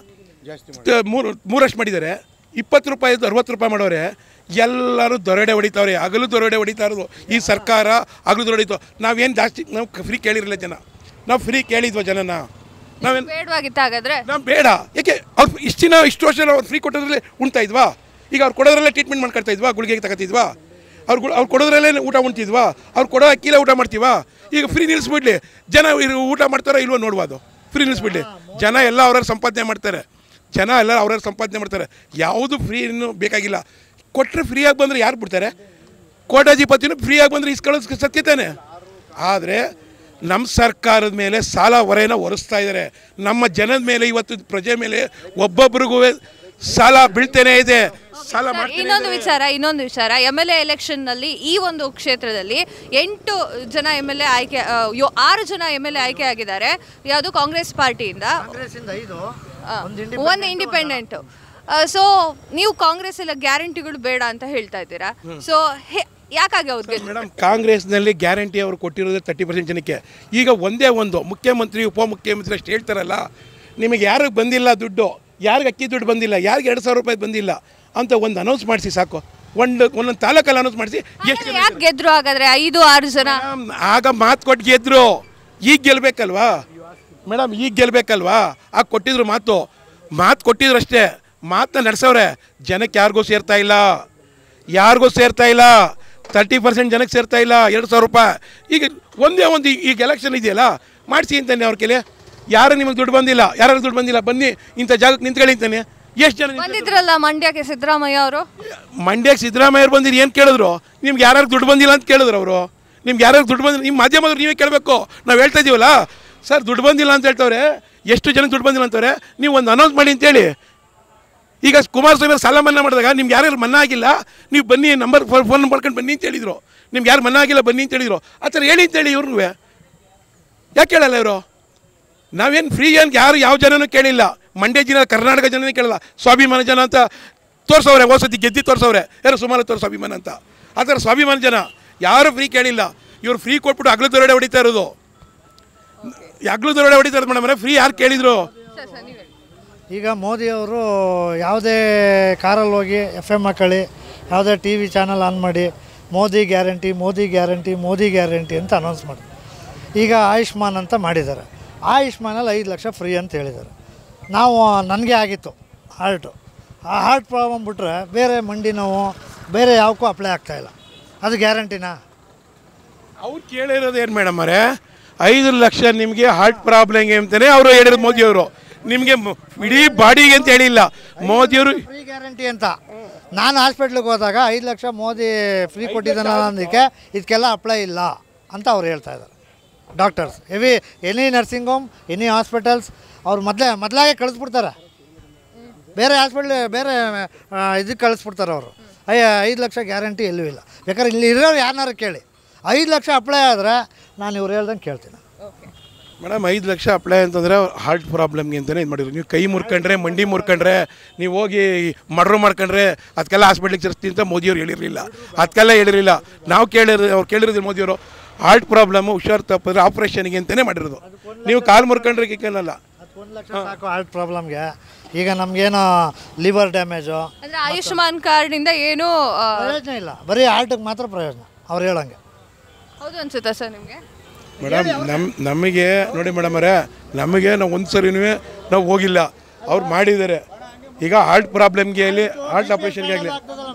ತ- ಮೂರು ಮೂರಷ್ಟು ಮಾಡಿದ್ದಾರೆ ಇಪ್ಪತ್ತು ರೂಪಾಯಿದು ಅರವತ್ತು ರೂಪಾಯಿ ಮಾಡೋರೆ ಎಲ್ಲರೂ ದೊರಡೆ ಹೊಡಿತಾವ್ರೆ ಹಗಲು ದೊರಡೆ ಹೊಡಿತಾ ಇರೋದು ಈ ಸರ್ಕಾರ ಹಗಲು ದೊರಡೆ ಹೊಡಿತು ನಾವೇನು ಜಾಸ್ತಿ ನಾವು ಫ್ರೀ ಕೇಳಿರಲಿಲ್ಲ ಜನ ನಾವು ಫ್ರೀ ಕೇಳಿದ್ವ ಜನನ ನಾವೇನು ಬೇಡವಾಗಿತ್ತು ಹಾಗಾದ್ರೆ ನಾವು ಬೇಡ ಯಾಕೆ ಅವ್ರು ಇಷ್ಟು ದಿನ ಇಷ್ಟು ವರ್ಷ ಅವ್ರು ಫ್ರೀ ಕೊಟ್ಟೋದ್ರಲ್ಲೇ ಉಣ್ತಾ ಇದ್ವಾ ಈಗ ಅವ್ರು ಕೊಡೋದ್ರಲ್ಲೇ ಟ್ರೀಟ್ಮೆಂಟ್ ಮಾಡ್ಕೊಳ್ತಾ ಇದ್ವಾ ಗುಳಿಗೆ ತಗೋತಿದ್ವಾ ಅವ್ರು ಅವ್ರು ಕೊಡೋದ್ರಲ್ಲೇ ಊಟ ಉಣ್ತಿದ್ವಾ ಅವ್ರು ಕೊಡೋ ಅಕ್ಕಿಲೇ ಊಟ ಮಾಡ್ತೀವಾ ಈಗ ಫ್ರೀ ನಿಲ್ಲಿಸ್ಬಿಡ್ಲಿ ಜನ ಇವ್ರು ಊಟ ಮಾಡ್ತಾರೋ ಇಲ್ವೋ ನೋಡ್ಬೋದು ಫ್ರೀ ನಿಲ್ಲಿಸ್ಬಿಡ್ಲಿ ಜನ ಎಲ್ಲ ಅವ್ರವ್ರ ಸಂಪಾದನೆ ಮಾಡ್ತಾರೆ ಜನ ಎಲ್ಲ ಅವ್ರವ್ರ ಸಂಪಾದನೆ ಮಾಡ್ತಾರೆ ಯಾವುದು ಫ್ರೀ ಇನ್ನೂ ಬೇಕಾಗಿಲ್ಲ ಕೊಟ್ಟರೆ ಫ್ರೀಯಾಗಿ ಬಂದರೆ ಯಾರು ಬಿಡ್ತಾರೆ ಕೋಟಾಧಿಪತಿನೂ ಫ್ರೀಯಾಗಿ ಬಂದರೆ ಇಸ್ಕೊಳ್ಳೋದು ಸತ್ಯ ತಾನೆ ಆದರೆ ನಮ್ಮ ಸರ್ಕಾರದ ಮೇಲೆ ಸಾಲ ಹೊರೆನ ಹೊರಿಸ್ತಾ ಇದ್ದಾರೆ ನಮ್ಮ ಜನದ ಮೇಲೆ ಇವತ್ತು ಪ್ರಜೆ ಮೇಲೆ ಒಬ್ಬೊಬ್ರಿಗೂ ಸಾಲ ಬೀಳ್ತೇನೆ ಇದೆ ಸಾಲ ಸರ್, ಮಾಡ್ತೇನೆ ಇನ್ನೊಂದು ವಿಚಾರ ಇನ್ನೊಂದು ವಿಚಾರ ಎಮ್ ಎಲ್ ಎ ಎಲೆಕ್ಷನ್ ನಲ್ಲಿ ಈ ಒಂದು ಕ್ಷೇತ್ರದಲ್ಲಿ ಎಂಟು ಜನ ಎಮ್ ಎಲ್ ಎ ಆಯ್ಕೆ ಆ, ಯೋ- ಆರು ಜನ ಎಮ್ ಎಲ್ ಎ ಆಯ್ಕೆ ಆಗಿದ್ದಾರೆ ಯಾವುದು ಕಾಂಗ್ರೆಸ್ ಪಾರ್ಟಿಯಿಂದ ಕಾಂಗ್ರೆಸ್ಸಿಂದ ಐದು ಆ, ಒಂದು ಒಂದು ಇಂಡಿಪೆಂಡೆಂಟ್ ಸೊ ನೀವು ಕಾಂಗ್ರೆಸ್ ಎಲ್ಲ ಗ್ಯಾರಂಟಿಗಳು ಬೇಡ ಅಂತ ಹೇಳ್ತಾ ಇದ್ದೀರಾ ಸೊ ಯಾಕಾಗಿ ಅವ್ರಿಗೆ ಮೇಡಮ್ ಕಾಂಗ್ರೆಸ್ನಲ್ಲಿ ಗ್ಯಾರಂಟಿ ಅವರು ಕೊಟ್ಟಿರೋದು ತರ್ಟಿ ಪರ್ಸೆಂಟ್ ಜನಕ್ಕೆ ಈಗ ಒಂದೇ ಒಂದು ಮುಖ್ಯಮಂತ್ರಿ ಉಪಮುಖ್ಯಮಂತ್ರಿ ಅಷ್ಟು ಹೇಳ್ತಾರಲ್ಲ ನಿಮಗೆ ಯಾರಿಗೆ ಬಂದಿಲ್ಲ ದುಡ್ಡು ಯಾರಿಗೆ ಅಕ್ಕಿ ದುಡ್ಡು ಬಂದಿಲ್ಲ ಯಾರಿಗೆ ಎರಡು ಸಾವಿರ ರೂಪಾಯಿ ಬಂದಿಲ್ಲ ಅಂತ ಒಂದು ಅನೌನ್ಸ್ ಮಾಡಿಸಿ ಸಾಕು ಒಂದು ಒಂದೊಂದು ತಾಲೂಕಲ್ಲಿ ಅನೌನ್ಸ್ ಮಾಡಿಸಿ ಎಷ್ಟು ಯಾಕೆ ಗೆದ್ರು ಹಾಗಾದ್ರೆ ಐದು ಆರು ಜನ ಮೇಡಮ್, ಆಗ ಮಾತು ಕೊಟ್ಟು ಗೆದ್ರು ಈಗ ಗೆಲ್ಬೇಕಲ್ವಾ ಮೇಡಮ್ ಈಗ ಗೆಲ್ಬೇಕಲ್ವಾ ಆಗ ಕೊಟ್ಟಿದ್ರು ಮಾತು ಮಾತು ಕೊಟ್ಟಿದ್ರು ಅಷ್ಟೇ ಮಾತನ್ನ ನಡೆಸವ್ರೆ ಜನಕ್ಕೆ ಯಾರಿಗೂ ಸೇರ್ತಾ ಇಲ್ಲ ಯಾರಿಗೂ ಸೇರ್ತಾ ಇಲ್ಲ ತರ್ಟಿ ಪರ್ಸೆಂಟ್ ಜನಕ್ಕೆ ಸೇರ್ತಾ ಇಲ್ಲ ಎರಡು ಸಾವಿರ ರೂಪಾಯಿ ಈಗ ಒಂದೇ ಒಂದು ಈ- ಈಗ ಎಲೆಕ್ಷನ್ ಇದೆಯಲ್ಲ ಮಾಡಿಸಿ ಅಂತಾನೆ ಅವ್ರ ಕೆಲೆ ಯಾರು ನಿಮಗೆ ದುಡ್ಡು ಬಂದಿಲ್ಲ ಯಾರು ದುಡ್ಡು ಬಂದಿಲ್ಲ ಬನ್ನಿ ಇಂಥ ಜಾಗಕ್ಕೆ ನಿಂತ್ಕೊಳ್ಳಿ ಅಂತಾನೆ ಎಷ್ಟು ಜನ ನಿಂತ್ಕೊಳ್ಳಿ? ಬಂದಿದ್ರಲ್ಲ ಮಂಡ್ಯಕ್ಕೆ ಸಿದ್ದರಾಮಯ್ಯ ಅವರು ಮಂಡ್ಯಕ್ಕೆ ಸಿದ್ದರಾಮಯ್ಯರು ಬಂದಿರಿ ಏನು ಕೇಳಿದ್ರು ನಿಮ್ಗೆ ಯಾರು ದುಡ್ಡು ಬಂದಿಲ್ಲ ಅಂತ ಕೇಳಿದ್ರು ಅವರು ನಿಮ್ಗೆ ಯಾರು ದುಡ್ಡು ಬಂದಿಲ್ಲ ನಿಮ್ಮ ಮಾಧ್ಯಮದವ್ರು ನೀವೇ ಕೇಳಬೇಕು ನಾವು ಹೇಳ್ತಾ ಇದೀವಲ್ಲ ಸರ್ ದುಡ್ಡು ಬಂದಿಲ್ಲ ಅಂತ ಹೇಳ್ತವ್ರೆ ಎಷ್ಟು ಜನ ದುಡ್ಡು ಬಂದಿಲ್ಲ ಅಂತವ್ರೆ ನೀವು ಒಂದು ಅನೌನ್ಸ್ ಮಾಡಿ ಅಂತೇಳಿ ಈಗ ಕುಮಾರಸ್ವಾಮಿ ಅವ್ರು ಸಾಲ ಮನ್ನಾ ಮಾಡಿದಾಗ ನಿಮ್ಗೆ ಯಾರು ಮನ್ನಾ ಆಗಿಲ್ಲ ನೀವು ಬನ್ನಿ ನಂಬರ್ ಫೋನ್ ಮಾಡ್ಕೊಂಡು ಬನ್ನಿ ಅಂತ ಹೇಳಿದ್ರು ನಿಮ್ಗೆ ಯಾರು ಮನ್ನಾ ಆಗಿಲ್ಲ ಬನ್ನಿ ಅಂತ ಹೇಳಿದ್ರು ಆ ಥರ ಹೇಳಿ ಅಂತೇಳಿ ಇವ್ರಿಗೂ ಯಾಕೆ ಕೇಳಲ್ಲ ಇವರು ನಾವೇನು ಫ್ರೀ ಏನು ಯಾರು ಯಾವ ಜನನೂ ಕೇಳಿಲ್ಲ ಮಂಡ್ಯ ಜನ ಕರ್ನಾಟಕ ಜನನೇ ಕೇಳಲ್ಲ ಸ್ವಾಭಿಮಾನ ಜನ ಅಂತ ತೋರ್ಸವ್ರೆ ಹೋಸತಿ ಗೆದ್ದಿ ತೋರ್ಸವ್ರೆ ಯಾರು ಸುಮಾರು ಸ್ವಾಭಿಮಾನ ಅಂತ ಆ ಥರ ಸ್ವಾಭಿಮಾನ ಜನ ಯಾರು ಫ್ರೀ ಕೇಳಿಲ್ಲ ಇವ್ರು ಫ್ರೀ ಕೊಟ್ಬಿಟ್ಟು ಹಗ್ಲು ದೊರಡೆ ಹೊಡಿತಾ ಇರೋದು ಹಗ್ಲು ದೊರಡೆ ಹೊಡಿತಾ ಇರೋದು ಮೇಡಮ್ ಫ್ರೀ ಯಾರು ಕೇಳಿದ್ರು ಈಗ ಮೋದಿಯವರು ಯಾವುದೇ ಕಾರಲ್ಲಿ ಹೋಗಿ ಎಫ್ ಎಮ್ ಹಾಕೊಳ್ಳಿ ಯಾವುದೇ ಟಿ ವಿ ಚಾನಲ್ ಆನ್ ಮಾಡಿ Modi guarantee Modi guarantee Modi guarantee ಅಂತ ಅನೌನ್ಸ್ ಮಾಡಿ ಈಗ ಆಯುಷ್ಮಾನ್ ಅಂತ ಮಾಡಿದ್ದಾರೆ ಆಯುಷ್ಮಾನಲ್ಲಿ ಐದು ಲಕ್ಷ ಫ್ರೀ ಅಂತ ಹೇಳಿದ್ದಾರೆ ನಾವು ನನಗೆ ಆಗಿತ್ತು ಹಾರ್ಟು ಆ ಹಾರ್ಟ್ ಪ್ರಾಬ್ಲಮ್ ಬಿಟ್ಟರೆ ಬೇರೆ ಮಂಡಿ ನೋವು ಬೇರೆ ಯಾವಕ್ಕೂ ಅಪ್ಲೈ ಆಗ್ತಾಯಿಲ್ಲ ಅದು ಗ್ಯಾರಂಟಿನಾ ಅವ್ರು ಕೇಳಿರೋದು ಏನು ಮೇಡಮ್ ಅವರೇ ಐದು ಲಕ್ಷ ನಿಮಗೆ ಹಾರ್ಟ್ ಪ್ರಾಬ್ಲಮ್ಗೆ ಅಂತಾನೆ ಅವರು ಹೇಳಿರೋದು ಮೋದಿಯವರು ನಿಮಗೆ ಇಡೀ ಬಾಡಿಗೆ ಅಂತ ಹೇಳಿಲ್ಲ ಮೋದಿಯವರು ಫ್ರೀ ಗ್ಯಾರಂಟಿ ಅಂತ ನಾನು ಹಾಸ್ಪಿಟ್ಲಿಗೆ ಹೋದಾಗ ಐದು ಲಕ್ಷ ಮೋದಿ ಫ್ರೀ ಕೊಟ್ಟಿದ್ದಾನ ಅನ್ನೋದಕ್ಕೆ ಇದಕ್ಕೆಲ್ಲ ಅಪ್ಲೈ ಇಲ್ಲ ಅಂತ ಅವ್ರು ಹೇಳ್ತಾ ಇದ್ದಾರೆ ಡಾಕ್ಟರ್ಸ್ ಎವಿ any nursing home any hospitals ಅವ್ರು ಮೊದಲೇ ಮೊದಲಾಗೆ ಕಳಿಸ್ಬಿಡ್ತಾರೆ ಬೇರೆ ಹಾಸ್ಪಿಟ್ಲ್ ಬೇರೆ ಇದಕ್ಕೆ ಕಳಿಸ್ಬಿಡ್ತಾರೆ ಅವರು ಅಯ್ಯ ಐದು ಲಕ್ಷ ಗ್ಯಾರಂಟಿ ಎಲ್ಲೂ ಇಲ್ಲ ಬೇಕಾದ್ರೆ ಇಲ್ಲಿ ಇರೋರು ಯಾರನ್ನಾರು ಕೇಳಿ ಐದು ಲಕ್ಷ ಅಪ್ಲೈ ಆದರೆ ನಾನು ಇವ್ರು ಹೇಳ್ದಂಗೆ ಕೇಳ್ತೀನಿ ಮೇಡಮ್ ಐದು ಲಕ್ಷ ಅಪ್ಲೈ ಅಂತಂದರೆ ಹಾರ್ಟ್ ಪ್ರಾಬ್ಲಮ್ಗೆ ಅಂತಲೇ ಇದು ಮಾಡಿದ್ರು ನೀವು ಕೈ ಮುರ್ಕೊಂಡ್ರೆ ಮಂಡಿ ಮುರ್ಕೊಂಡ್ರೆ ನೀವು ಹೋಗಿ ಮರ್ಡ್ರ್ ಮಾಡ್ಕೊಂಡ್ರೆ ಅದಕ್ಕೆಲ್ಲ ಹಾಸ್ಪಿಟ್ಲಿಗೆ ಸೇರಿಸ್ತೀನಿ ಅಂತ ಮೋದಿಯವ್ರು ಹೇಳಿರಲಿಲ್ಲ ಅದಕ್ಕೆಲ್ಲ ಹೇಳಿರಲಿಲ್ಲ ನಾವು ಕೇಳಿರೋ ಅವ್ರು ಕೇಳಿರೋದು ಮೋದಿಯವರು ಹಾರ್ಟ್ ಪ್ರಾಬ್ಲಮ್ಮು ಹುಷಾರು ತಪ್ಪಿದ್ರೆ ಆಪ್ರೇಷನ್ಗೆ ಅಂತಲೇ ಮಾಡಿರೋದು ನೀವು ಕಾಲು ಮುರ್ಕೊಂಡ್ರೆ ಕೇಳಲ್ಲ ಒಂದು ಲಕ್ಷ ಸಾಕು ಹಾರ್ಟ್ ಪ್ರಾಬ್ಲಮ್ಗೆ ಈಗ ನಮಗೇನೋ ಲಿವರ್ ಡ್ಯಾಮೇಜು ಅಂದ್ರೆ ಆಯುಷ್ಮಾನ್ ಕಾರ್ಡ್ನಿಂದ ಏನು ಆ, ಪ್ರಯೋಜನ ಇಲ್ಲ ಬರೀ ಹಾರ್ಟಿಗೆ ಮಾತ್ರ ಪ್ರಯೋಜನ ಅವ್ರು ಹೇಳಂಗೆ ಹೌದು ಅನ್ಸುತ್ತಾ ಸರ್ ನಿಮಗೆ ಮೇಡಮ್ ನಮ್ಮ ನಮಗೆ ನೋಡಿ ಮೇಡಮ್ ಅವರೇ ನಮಗೆ ನಾವು ಒಂದು ಸರಿನೂ ನಾವು ಹೋಗಿಲ್ಲ ಅವ್ರು ಮಾಡಿದ್ದಾರೆ ಈಗ ಹಾರ್ಟ್ ಪ್ರಾಬ್ಲಮ್ಗೆ ಆಗಲಿ ಹಾರ್ಟ್ ಆಪ್ರೇಷನ್ಗೆ ಆಗಲಿ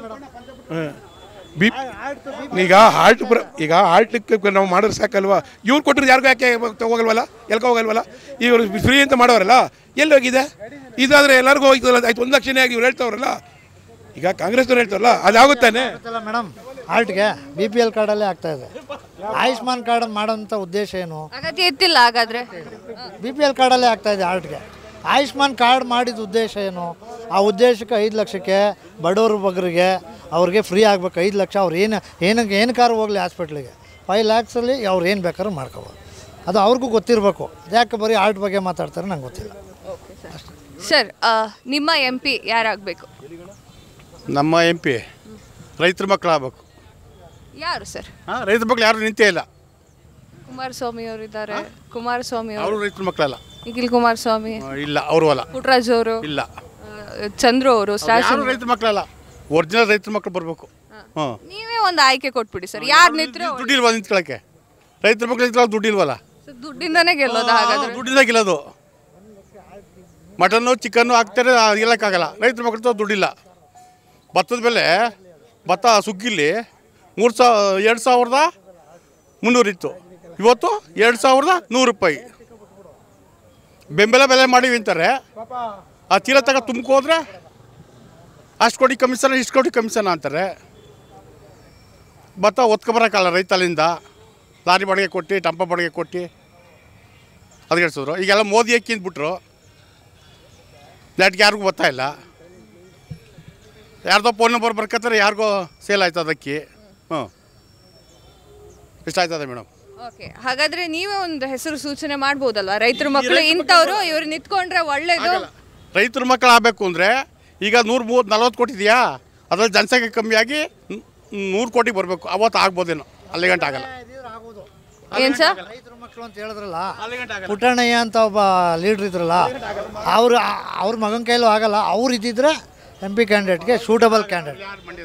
ಹಾಂ ಬಿ ಈಗ ಹಾರ್ಟ್ ಪ್ರ ಈಗ ಹಾರ್ಟಿಗೆ ನಾವು ಮಾಡೋದು ಸಾಕಲ್ವಾ ಇವ್ರು ಕೊಟ್ಟರು ಯಾರಿಗೂ ಯಾಕೆ ಹೋಗಲ್ವಲ್ಲ ಎಲ್ಕೋ ಹೋಗಲ್ವಲ್ಲ ಇವರು ಫ್ರೀ ಅಂತ ಮಾಡೋರಲ್ಲ ಎಲ್ಲಿ ಹೋಗಿದೆ ಇದಾದರೆ ಎಲ್ಲರಿಗೂ ಹೋಗ್ತದಲ್ಲ ಆಯ್ತು ಒಂದು ಲಕ್ಷನೇ ಆಗಿ ಇವ್ರು ಹೇಳ್ತಾವ್ರಲ್ಲ ಈಗ ಕಾಂಗ್ರೆಸ್ನವ್ರು ಹೇಳ್ತಾರಲ್ಲ ಅದಾಗುತ್ತಾನೆ ಗೊತ್ತಲ್ಲ ಮೇಡಮ್ ಹಾರ್ಟ್ಗೆ ಬಿ ಪಿ ಎಲ್ ಕಾರ್ಡಲ್ಲೇ ಆಗ್ತಾ ಇದೆ ಆಯುಷ್ಮಾನ್ ಕಾರ್ಡ್ ಮಾಡೋಂಥ ಉದ್ದೇಶ ಏನು ಅಗತ್ಯ ಇತ್ತಿಲ್ಲ ಹಾಗಾದ್ರೆ ಬಿ ಪಿ ಎಲ್ ಕಾರ್ಡಲ್ಲೇ ಆಗ್ತಾ ಇದೆ ಹಾರ್ಟ್ಗೆ ಆಯುಷ್ಮಾನ್ ಕಾರ್ಡ್ ಮಾಡಿದ ಉದ್ದೇಶ ಏನು ಆ ಉದ್ದೇಶಕ್ಕೆ ಐದು ಲಕ್ಷಕ್ಕೆ ಬಡವರು ಬಗ್ಗರಿಗೆ ಅವ್ರಿಗೆ ಫ್ರೀ ಆಗ್ಬೇಕು ಐದು ಲಕ್ಷ ಅವ್ರು ಏನು ಏನಕ್ಕೆ ಏನಕ್ಕಾರು ಹೋಗಲಿ ಹಾಸ್ಪಿಟ್ಲಿಗೆ ಫೈವ್ ಲ್ಯಾಕ್ಸಲ್ಲಿ ಅವ್ರು ಏನು ಬೇಕಾದ್ರೂ ಮಾಡ್ಕೋಬೋದು ಅದು ಅವ್ರಿಗೂ ಗೊತ್ತಿರಬೇಕು ಯಾಕೆ ಬರೀ ಹಾರ್ಟ್ ಬಗ್ಗೆ ಮಾತಾಡ್ತಾರೆ ನಂಗೆ ಗೊತ್ತಿಲ್ಲ ಸರ್ ಆ, ನಿಮ್ಮ ಎಂ ಪಿ ಯಾರಾಗಬೇಕು ನಮ್ಮ ಎಂ ಪಿ ರೈತರ ಮಕ್ಕಳು ಆಗ್ಬೇಕು ಯಾರು ಸರ್ ಹಾಂ ರೈತರ ಮಕ್ಕಳು ಯಾರು ನಿಂತೇ ಇಲ್ಲ ಕುಮಾರಸ್ವಾಮಿ ಅವರು ಇದ್ದಾರೆ ಕುಮಾರಸ್ವಾಮಿ ಅವರು ಅವರು ರೈತರ ಮಕ್ಕಳಲ್ಲ ನಿಖಿಲ್ ಕುಮಾರಸ್ವಾಮಿ ಆ, ಇಲ್ಲ ಅವರು ಅಲ್ಲ ಪುಟ್ರಾಜ್ ಅವರು ಇಲ್ಲ ಚಂದ್ರು ಅವರು ಸ್ಟಾರ್ ಯಾರು ರೈತರ ಮಕ್ಕಳಲ್ಲ ಒರಿಜಿನಲ್ ರೈತರ ಮಕ್ಕಳು ಬರಬೇಕು ಹಾಂ ನೀವೇ ಒಂದು ಆಯ್ಕೆ ಕೊಟ್ಬಿಡಿ ಸರ್ ಯಾರು ನಿಂತ್ರೆ ದುಡ್ಡಿಲ್ವಾ ನಿಂತ್ಕೊಳ್ಳೋಕ್ಕೆ ರೈತರ ಮಕ್ಕಳು ನಿಂತ್ಕೊಳ್ಳೋಕೆ ದುಡ್ಡಿಲ್ವಲ್ಲ ದುಡ್ಡಿಂದಾನೇ ಗೆಲ್ಲೋದು ಹಾಗಾದ್ರೆ ದುಡ್ಡಿಂದ ಗೆಲ್ಲೋದು ಮಟನ್ನು ಚಿಕನ್ನು ಹಾಕ್ತಾರೆ ಆ, ಗೆಲ್ಲಕ್ಕಾಗಲ್ಲ ರೈತರ ಮಕ್ಕಳು ದುಡ್ಡಿಲ್ಲ ಭತ್ತದ ಬೆಲೆ ಭತ್ತ ಸುಗ್ಗಿಲಿ ಮೂರು ಸಾವಿರ ಎರಡು ಸಾವಿರದ ಮುನ್ನೂರಿತ್ತು ಇವತ್ತು ಎರಡು ಸಾವಿರದ ನೂರು ರೂಪಾಯಿ ಬೆಂಬಲ ಬೆಲೆ ಮಾಡಿ ಅಂತಾರೆ ಆ ಚೀಲ ತಗ ತುಂಬ್ಕೋದ್ರೆ ಅಷ್ಟು ಕೋಟಿ ಕಮಿಷನ್ ಇಷ್ಟು ಕೋಟಿ ಕಮಿಷನ್ ಅಂತಾರೆ ಭತ್ತ ಒತ್ಕೊಬರೋಕ್ಕಲ್ಲ ರೈತಲಿಂದ ಲಾರಿ ಬಾಡಿಗೆ ಕೊಟ್ಟು ಟಂಪ ಬಾಡಿಗೆ ಕೊಟ್ಟು ಅದು ಹೇಳ್ಸಿದ್ರು ಈಗೆಲ್ಲ ಮೋದಿ ಹಾಕಿಂದ್ಬಿಟ್ರು ನೆಟ್ಗೆ ಯಾರಿಗೂ ಗೊತ್ತಾ ಇಲ್ಲ ಯಾರ್ದೋ ಫೋನ್ ನಂಬರ್ ಬರ್ಕತ್ತಾರೆ ಯಾರಿಗೋ ಸೇಲ್ ಆಯ್ತದ ಅಕ್ಕಿ ಹ್ಞೂ ಇಷ್ಟ ಆಯ್ತದೆ ಮೇಡಮ್ ಓಕೆ ಹಾಗಾದ್ರೆ ನೀವೇ ಒಂದು ಹೆಸರು ಸೂಚನೆ ಮಾಡ್ಬೋದಲ್ವಾ ರೈತರ ಮಕ್ಕಳು ಇಂಥವ್ರು ಇವ್ರು ನಿಂತ್ಕೊಂಡ್ರೆ ಒಳ್ಳೇದು ರೈತರ ಮಕ್ಕಳು ಆಗಬೇಕು ಅಂದರೆ ಈಗ ನೂರು ಮೂವತ್ತು ನಲ್ವತ್ತು ಕೋಟಿ ಇದೆಯಾ ಅದ್ರಲ್ಲಿ ಜನಸಂಖ್ಯೆ ಕಮ್ಮಿಯಾಗಿ ನೂರು ಕೋಟಿ ಬರಬೇಕು ಅವತ್ತು ಆಗ್ಬೋದೇನೋ ಅಲ್ಲಿ ಗಂಟೆ ಆಗಲ್ಲ ಏನ್ ಸರ್ ರೈತರ ಮಕ್ಕಳು ಅಂತ ಹೇಳಿದ್ರಲ್ಲ ಪುಟ್ಟಣ್ಣಯ್ಯ ಅಂತ ಒಬ್ಬ ಲೀಡ್ರ್ ಇದ್ರಲ್ಲ ಅವರು ಅವ್ರ ಮಗನ ಕೈಲೂ ಆಗಲ್ಲ ಅವ್ರು ಇದ್ದಿದ್ರೆ ಎಂ ಪಿ ಕ್ಯಾಂಡಿಡೇಟ್ಗೆ ಸೂಟಬಲ್ ಕ್ಯಾಂಡಿಡೇಟ್